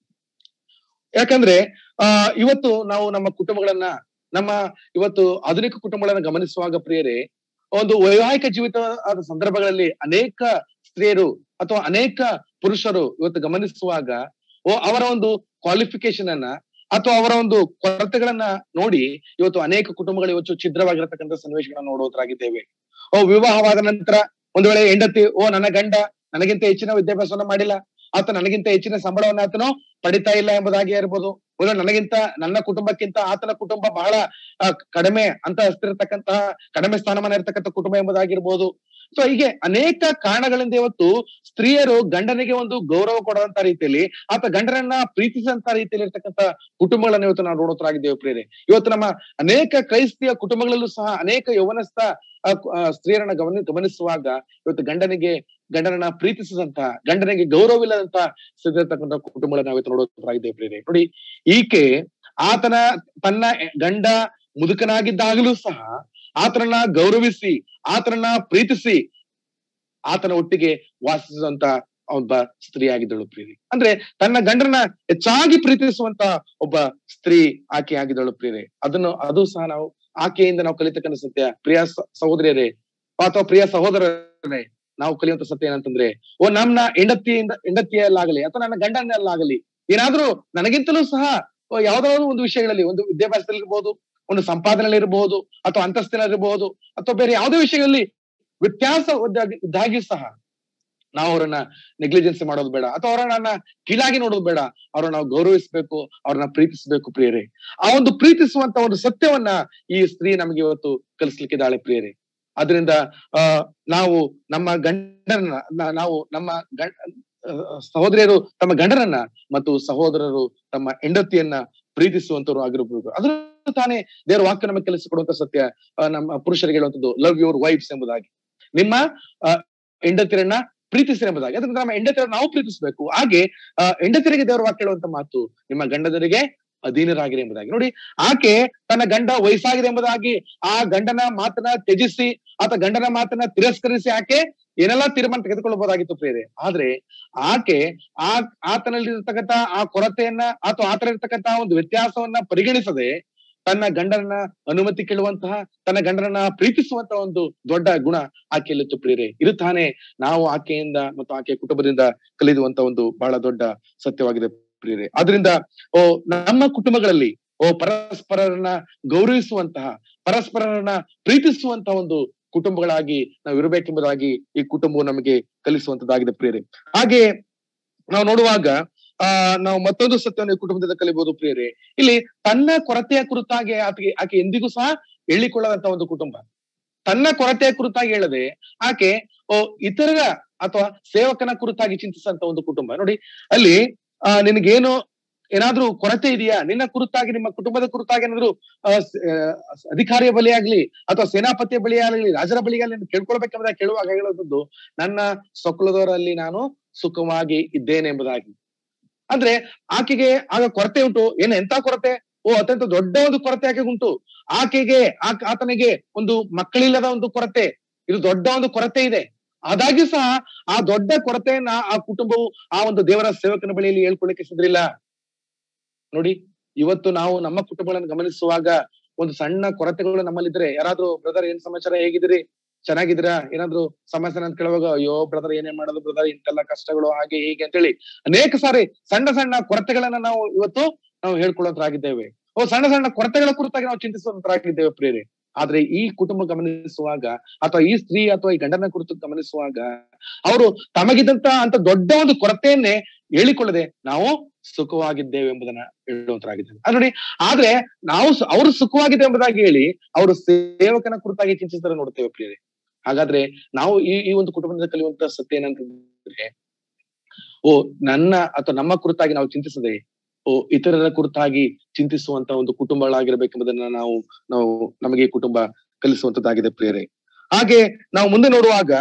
ಯಾಕಂದ್ರೆ ಆ ಇವತ್ತು ನಾವು ನಮ್ಮ ಕುಟುಂಬಗಳನ್ನ ನಮ್ಮ ಇವತ್ತು ಆಧುನಿಕ ಕುಟುಂಬಗಳನ್ನ ಗಮನಿಸುವಾಗ ಪ್ರಿಯರೇ ಒಂದು ವೈವಾಹಿಕ ಜೀವಿತ ಆದ ಸಂದರ್ಭಗಳಲ್ಲಿ ಅನೇಕ ಸ್ತ್ರೀಯರು ಅಥವಾ ಅನೇಕ ಪುರುಷರು ಇವತ್ತು ಗಮನಿಸುವಾಗ ಓ ಅವರ ಒಂದು ಕ್ವಾಲಿಫಿಕೇಶನ್ ಅನ್ನ ಅಥವಾ ಅವರ ಒಂದು ಕೊರತೆಗಳನ್ನ ನೋಡಿ ಇವತ್ತು ಅನೇಕ ಕುಟುಂಬಗಳು ಇವತ್ತು ಛಿದ್ರವಾಗಿರತಕ್ಕಂಥ ಸನ್ನಿವೇಶಗಳನ್ನ ನೋಡುವುದರಾಗಿದ್ದೇವೆ ಓ ವಿವಾಹವಾದ ನಂತರ ಒಂದು ವೇಳೆ ಹೆಂಡತಿ ಓ ನನ್ನ ಗಂಡ ನನಗಿಂತ ಹೆಚ್ಚಿನ ವಿದ್ಯಾಭ್ಯಾಸವನ್ನ ಮಾಡಿಲ್ಲ ಆತ ನನಗಿಂತ ಹೆಚ್ಚಿನ ಸಂಬಳವನ್ನ ಆತನು ಪಡಿತಾ ಇಲ್ಲ ಎಂಬುದಾಗಿ ಇರ್ಬೋದು ಒಂದು ನನಗಿಂತ ನನ್ನ ಕುಟುಂಬಕ್ಕಿಂತ ಆತನ ಕುಟುಂಬ ಬಹಳ ಆ, ಕಡಿಮೆ ಅಂತ ಹಸ್ತಿರತಕ್ಕಂತಹ ಕಡಿಮೆ ಸ್ಥಾನಮಾನ ಇರತಕ್ಕಂಥ ಕುಟುಂಬ ಎಂಬುದಾಗಿರ್ಬೋದು ಸೊ ಹೀಗೆ ಅನೇಕ ಕಾರಣಗಳಿಂದ ಇವತ್ತು ಸ್ತ್ರೀಯರು ಗಂಡನಿಗೆ ಒಂದು ಗೌರವ ಕೊಡುವಂತ ರೀತಿಯಲ್ಲಿ ಆತ ಗಂಡನನ್ನ ಪ್ರೀತಿಸಂತ ರೀತಿಯಲ್ಲಿ ಇರ್ತಕ್ಕಂಥ ಕುಟುಂಬಗಳನ್ನ ಇವತ್ತು ನಾವು ನೋಡುತ್ತರಾಗಿದ್ದೇವೆ ಪ್ರಿಯರೇ ಇವತ್ತು ನಮ್ಮ ಅನೇಕ ಕ್ರೈಸ್ತಿಯ ಕುಟುಂಬಗಳಲ್ಲೂ ಸಹ ಅನೇಕ ಯೌವನಸ್ಥ ಆ, ಕು- ಆ, ಸ್ತ್ರೀಯರನ್ನ ಗಮನ ಗಮನಿಸುವಾಗ ಇವತ್ತು ಗಂಡನಿಗೆ ಗಂಡನನ್ನ ಪ್ರೀತಿಸಿದಂತ ಗಂಡನಿಗೆ ಗೌರವವಿಲ್ಲದಂತ ಸ್ಥಿತಿರ್ತಕ್ಕಂಥ ಕುಟುಂಬಗಳನ್ನ ನಾವು ಇವತ್ತು ನೋಡುತ್ತರಾಗಿದ್ದೇವೆ ಪ್ರಿಯರೇ ನೋಡಿ ಈಕೆ ಆತನ ತನ್ನ ಗಂಡ ಮುದುಕನಾಗಿದ್ದಾಗಲೂ ಸಹ ಆತನನ್ನ ಗೌರವಿಸಿ ಆತನನ್ನ ಪ್ರೀತಿಸಿ ಆತನ ಒಟ್ಟಿಗೆ ವಾಸಿಸುವಂತ ಒಬ್ಬ ಸ್ತ್ರೀ ಆಗಿದ್ದಳು ಪ್ರೀತಿ ಅಂದ್ರೆ ತನ್ನ ಗಂಡನ ಹೆಚ್ಚಾಗಿ ಪ್ರೀತಿಸುವಂತ ಒಬ್ಬ ಸ್ತ್ರೀ ಆಕೆ ಆಗಿದ್ದಳು ಪ್ರಿಯರೇ ಅದನ್ನು ಅದು ಸಹ ನಾವು ಆಕೆಯಿಂದ ನಾವು ಕಲಿತಕ್ಕಂಥ ಸತ್ಯ ಪ್ರಿಯ ಸ- ಸಹೋದರಿಯರೇ ಅಥವಾ ಪ್ರಿಯ ಸಹೋದರರೇ ನಾವು ಕಲಿಯುವಂತ ಸತ್ಯ ಏನಂತಂದ್ರೆ ಓ ನನ್ನ ಹೆಂಡತಿಯಿಂದ ಹೆಂಡತಿಯಲ್ಲಾಗಲಿ ಅಥವಾ ನನ್ನ ಗಂಡನಲ್ಲಾಗಲಿ ಏನಾದ್ರೂ ನನಗಿಂತಲೂ ಸಹ ಓ ಯಾವ್ದಾದ್ರು ಒಂದು ವಿಷಯಗಳಲ್ಲಿ ಒಂದು ವಿದ್ಯಾಭ್ಯಾಸದಲ್ಲಿ ಇರ್ಬೋದು ಒಂದು ಸಂಪಾದನೆಯಲ್ಲಿ ಇರಬಹುದು ಅಥವಾ ಅಂತಸ್ತಿನಲ್ಲಿ ಇರಬಹುದು ಅಥವಾ ಬೇರೆ ಯಾವುದೇ ವಿಷಯಗಳಲ್ಲಿ ವ್ಯತ್ಯಾಸ ಇದ್ದಾಗಿ- ಇದ್ದಾಗ್ಯೂ ಸಹ ನಾವು ಅವರನ್ನ ನೆಗ್ಲಿಜೆನ್ಸಿ ಮಾಡೋದು ಬೇಡ ಅಥವಾ ಅವರನ್ನ ಕೀಳಾಗಿ ನೋಡೋದು ಬೇಡ ಅವ್ರನ್ನ ನಾವು ಗೌರವಿಸಬೇಕು ಅವ್ರನ್ನ ಪ್ರೀತಿಸಬೇಕು ಪ್ರಿಯರೇ ಆ ಒಂದು ಪ್ರೀತಿಸುವಂತ ಒಂದು ಸತ್ಯವನ್ನ ಈ ಸ್ತ್ರೀ ನಮಗೆ ಇವತ್ತು ಕಲಿಸ್ಲಿಕ್ಕಿದ್ದಾಳೆ ಪ್ರಿಯರೇ ಅದರಿಂದ ಆ ನಾವು ನಮ್ಮ ಗಂಡನ ನಾ- ನಾವು ನಮ್ಮ ಗಂಡ ಆ, ಸಹೋದರಿಯರು ತಮ್ಮ ಗಂಡನನ್ನ ಮತ್ತು ಸಹೋದರರು ತಮ್ಮ ಹೆಂಡತಿಯನ್ನ ಪ್ರೀತಿಸುವಂತವ್ರು ಆಗಿರಬಹುದು ಅದ್ರ ತಾನೇ ದೇವರ ವಾಕ್ಯ ನಮಗೆ ಕಲಿಸಿಕೊಡುವಂತ ಸತ್ಯ ಆ, ನಮ್ಮ ಪುರುಷರಿಗೆ ಹೇಳುವಂತದ್ದು ಲವ್ ಯುವರ್ ವೈಫ್ಸ್ ಎಂಬುದಾಗಿ ನಿಮ್ಮ ಆ, ಹೆಂಡತಿಯರನ್ನ ಪ್ರೀತಿಸಿ ಎಂಬುದಾಗಿ ಅದರಿಂದ ನಮ್ಮ ಹೆಂಡತಿಯರನ್ನ ನಾವು ಪ್ರೀತಿಸಬೇಕು ಹಾಗೆ ಆ, ಹೆಂಡತಿಯರಿಗೆ ದೇವರ ವಾಕ್ಯ ಹೇಳುವಂತ ಮಾತು ನಿಮ್ಮ ಗಂಡದರಿಗೆ ಅಧೀನರಾಗಿರಿ ಎಂಬುದಾಗಿ ನೋಡಿ ಆಕೆ ತನ್ನ ಗಂಡ ವಯಸ್ಸಾಗಿದೆ ಎಂಬುದಾಗಿ ಆ ಗಂಡನ ಮಾತನ್ನ ತ್ಯಜಿಸಿ ಆತ ಗಂಡನ ಮಾತನ್ನ ತಿರಸ್ಕರಿಸಿ ಆಕೆ ಏನೆಲ್ಲಾ ತೀರ್ಮಾನ ತೆಗೆದುಕೊಳ್ಳಬಹುದಾಗಿತ್ತು ಪ್ರೇರೆ ಆದ್ರೆ ಆಕೆ ಆ ಆತನಲ್ಲಿರ್ತಕ್ಕಂಥ ಆ ಕೊರತೆಯನ್ನ ಅಥವಾ ಆತನಲ್ಲಿರ್ತಕ್ಕಂಥ ಒಂದು ವ್ಯತ್ಯಾಸವನ್ನ ಪರಿಗಣಿಸದೆ ತನ್ನ ಗಂಡನ ಅನುಮತಿ ಕೇಳುವಂತಹ ತನ್ನ ಗಂಡನನ್ನ ಪ್ರೀತಿಸುವಂತಹ ಒಂದು ದೊಡ್ಡ ಗುಣ ಆಕೆಯಲ್ಲಿತ್ತು ಪ್ರಿಯರೇ ಇದು ತಾನೇ ನಾವು ಆಕೆಯಿಂದ ಮತ್ತು ಆಕೆಯ ಕುಟುಂಬದಿಂದ ಕಲಿಯುವಂತ ಒಂದು ಬಹಳ ದೊಡ್ಡ ಸತ್ಯವಾಗಿದೆ ಪ್ರಿಯರೇ ಆದ್ರಿಂದ ಓ ನಮ್ಮ ಕುಟುಂಬಗಳಲ್ಲಿ ಓ ಪರಸ್ಪರರನ್ನ ಗೌರವಿಸುವಂತಹ ಪರಸ್ಪರರನ್ನ ಪ್ರೀತಿಸುವಂತಹ ಒಂದು ಕುಟುಂಬಗಳಾಗಿ ನಾವು ಇರಬೇಕೆಂಬುದಾಗಿ ಈ ಕುಟುಂಬವು ನಮಗೆ ಕಲಿಸುವಂತದ್ದಾಗಿದೆ ಪ್ರಿಯರೇ ಹಾಗೆ ನಾವು ನೋಡುವಾಗ ಆ ನಾವು ಮತ್ತೊಂದು ಸತ್ಯವನ್ನು ಈ ಕುಟುಂಬದಿಂದ ಕಲಿಬಹುದು ಪ್ರಿಯರೇ ಇಲ್ಲಿ ತನ್ನ ಕೊರತೆಯ ಕುರಿತಾಗಿ ಆಕೆಗೆ ಆಕೆ ಎಂದಿಗೂ ಸಹ ಹೇಳಿಕೊಳ್ಳದಂತ ಒಂದು ಕುಟುಂಬ ತನ್ನ ಕೊರತೆಯ ಕುರಿತಾಗಿ ಹೇಳದೆ ಆಕೆ ಓ ಇತರರ ಅಥವಾ ಸೇವಕನ ಕುರಿತಾಗಿ ಚಿಂತಿಸಂತ ಒಂದು ಕುಟುಂಬ ನೋಡಿ ಅಲ್ಲಿ ಆ ನಿನಗೇನು ಏನಾದ್ರೂ ಕೊರತೆ ಇದೆಯಾ ನಿನ್ನ ಕುರಿತಾಗಿ ನಿಮ್ಮ ಕುಟುಂಬದ ಕುರಿತಾಗಿ ಏನಾದ್ರು ಆ, ಸ- ಆ, ಅಧಿಕಾರಿಯ ಬಳಿಯಾಗ್ಲಿ ಅಥವಾ ಸೇನಾಪತಿಯ ಬಳಿಯಾಗಲಿ ರಾಜರ ಬಳಿಯಾಗಲಿ ನೀನು ಕೇಳ್ಕೊಳ್ಬೇಕೆಂಬುದಾಗಿ ಕೇಳುವಾಗ ಹೇಳುವಂಥದ್ದು ನನ್ನ ಸೊಕ್ಕಲದವರಲ್ಲಿ ನಾನು ಸುಖವಾಗಿ ಇದ್ದೇನೆ ಎಂಬುದಾಗಿ ಅಂದ್ರೆ ಆಕೆಗೆ ಆಗ ಕೊರತೆ ಉಂಟು ಏನು ಎಂತ ಕೊರತೆ ಓ ಅತ್ಯಂತ ದೊಡ್ಡ ಒಂದು ಕೊರತೆ ಆಕೆಗೆ ಉಂಟು ಆಕೆಗೆ ಆಕ- ಆತನಿಗೆ ಒಂದು ಮಕ್ಕಳಿಲ್ಲದ ಒಂದು ಕೊರತೆ ಇದು ದೊಡ್ಡ ಒಂದು ಕೊರತೆ ಇದೆ ಆದಾಗ್ಯೂ ಸಹ ಆ ದೊಡ್ಡ ಕೊರತೆಯನ್ನ ಆ ಕುಟುಂಬವು ಆ ಒಂದು ದೇವರ ಸೇವಕನ ಬಳಿಯಲ್ಲಿ ಹೇಳ್ಕೊಳ್ಳಿಕ್ಕೆ ಸಿದ್ರಿಲ್ಲ ನೋಡಿ ಇವತ್ತು ನಾವು ನಮ್ಮ ಕುಟುಂಬಗಳನ್ನು ಗಮನಿಸುವಾಗ ಒಂದು ಸಣ್ಣ ಕೊರತೆಗಳು ನಮ್ಮಲ್ಲಿದ್ರೆ ಯಾರಾದ್ರೂ ಬ್ರದರ್ ಏನ್ ಸಮಾಚಾರ ಹೇಗಿದ್ದೀರಿ ಚೆನ್ನಾಗಿದ್ದೀರಾ ಏನಾದ್ರು ಸಮಸ್ಯೆ ಅಂತ ಕೇಳುವಾಗ ಅಯ್ಯೋ ಬ್ರದರ್ ಏನೇನ್ ಮಾಡೋದು ಬ್ರದರ್ ಇಂತೆಲ್ಲ ಕಷ್ಟಗಳು ಹಾಗೆ ಹೀಗೆ ಅಂತೇಳಿ ಅನೇಕ ಸಾರಿ ಸಣ್ಣ ಸಣ್ಣ ಕೊರತೆಗಳನ್ನ ನಾವು ಇವತ್ತು ನಾವು ಹೇಳ್ಕೊಳ್ಳೋದ್ರಾಗಿದ್ದೇವೆ ಓ ಸಣ್ಣ ಸಣ್ಣ ಕೊರತೆಗಳ ಕುರಿತಾಗಿ ನಾವು ಚಿಂತಿಸುವಂತರಾಗಿದ್ದೇವೆ ಪ್ರೇರೆ ಆದ್ರೆ ಈ ಕುಟುಂಬ ಗಮನಿಸುವಾಗ ಅಥವಾ ಈ ಸ್ತ್ರೀ ಅಥವಾ ಈ ಗಂಡನ ಕುರಿತು ಗಮನಿಸುವಾಗ ಅವರು ತಮಗಿದ್ದಂತ ಅಂತ ದೊಡ್ಡ ಒಂದು ಕೊರತೆಯನ್ನೇ ಹೇಳಿಕೊಳ್ಳದೆ ನಾವು ಸುಖವಾಗಿದ್ದೇವೆ ಎಂಬುದನ್ನ ಹೇಳುವಂತರಾಗಿದ್ದೇವೆ ಅದ್ ನೋಡಿ ಆದ್ರೆ ನಾವು ಸು- ಅವರು ಸುಖವಾಗಿದೆ ಎಂಬುದಾಗಿ ಹೇಳಿ ಅವರು ಸೇವಕನ ಕುರಿತಾಗಿ ಚಿಂತಿಸಿದ್ರೆ ನೋಡ್ತೇವೆ ಪ್ರಿಯರೇ ಹಾಗಾದ್ರೆ ನಾವು ಈ ಈ ಒಂದು ಕುಟುಂಬದಿಂದ ಕಲಿಯುವಂತ ಸತ್ಯ ಏನಂತಂದ್ರೆ ಓ ನನ್ನ ಅಥವಾ ನಮ್ಮ ಕುರಿತಾಗಿ ನಾವು ಚಿಂತಿಸದೆ ಓ ಇತರರ ಕುರಿತಾಗಿ ಚಿಂತಿಸುವಂತ ಒಂದು ಕುಟುಂಬಗಳಾಗಿರ್ಬೇಕೆಂಬುದನ್ನ ನಾವು ನಾವು ನಮಗೆ ಈ ಕುಟುಂಬ ಕಲಿಸುವಂತದ್ದಾಗಿದೆ ಪ್ರಿಯರೇ ಹಾಗೆ ನಾವು ಮುಂದೆ ನೋಡುವಾಗ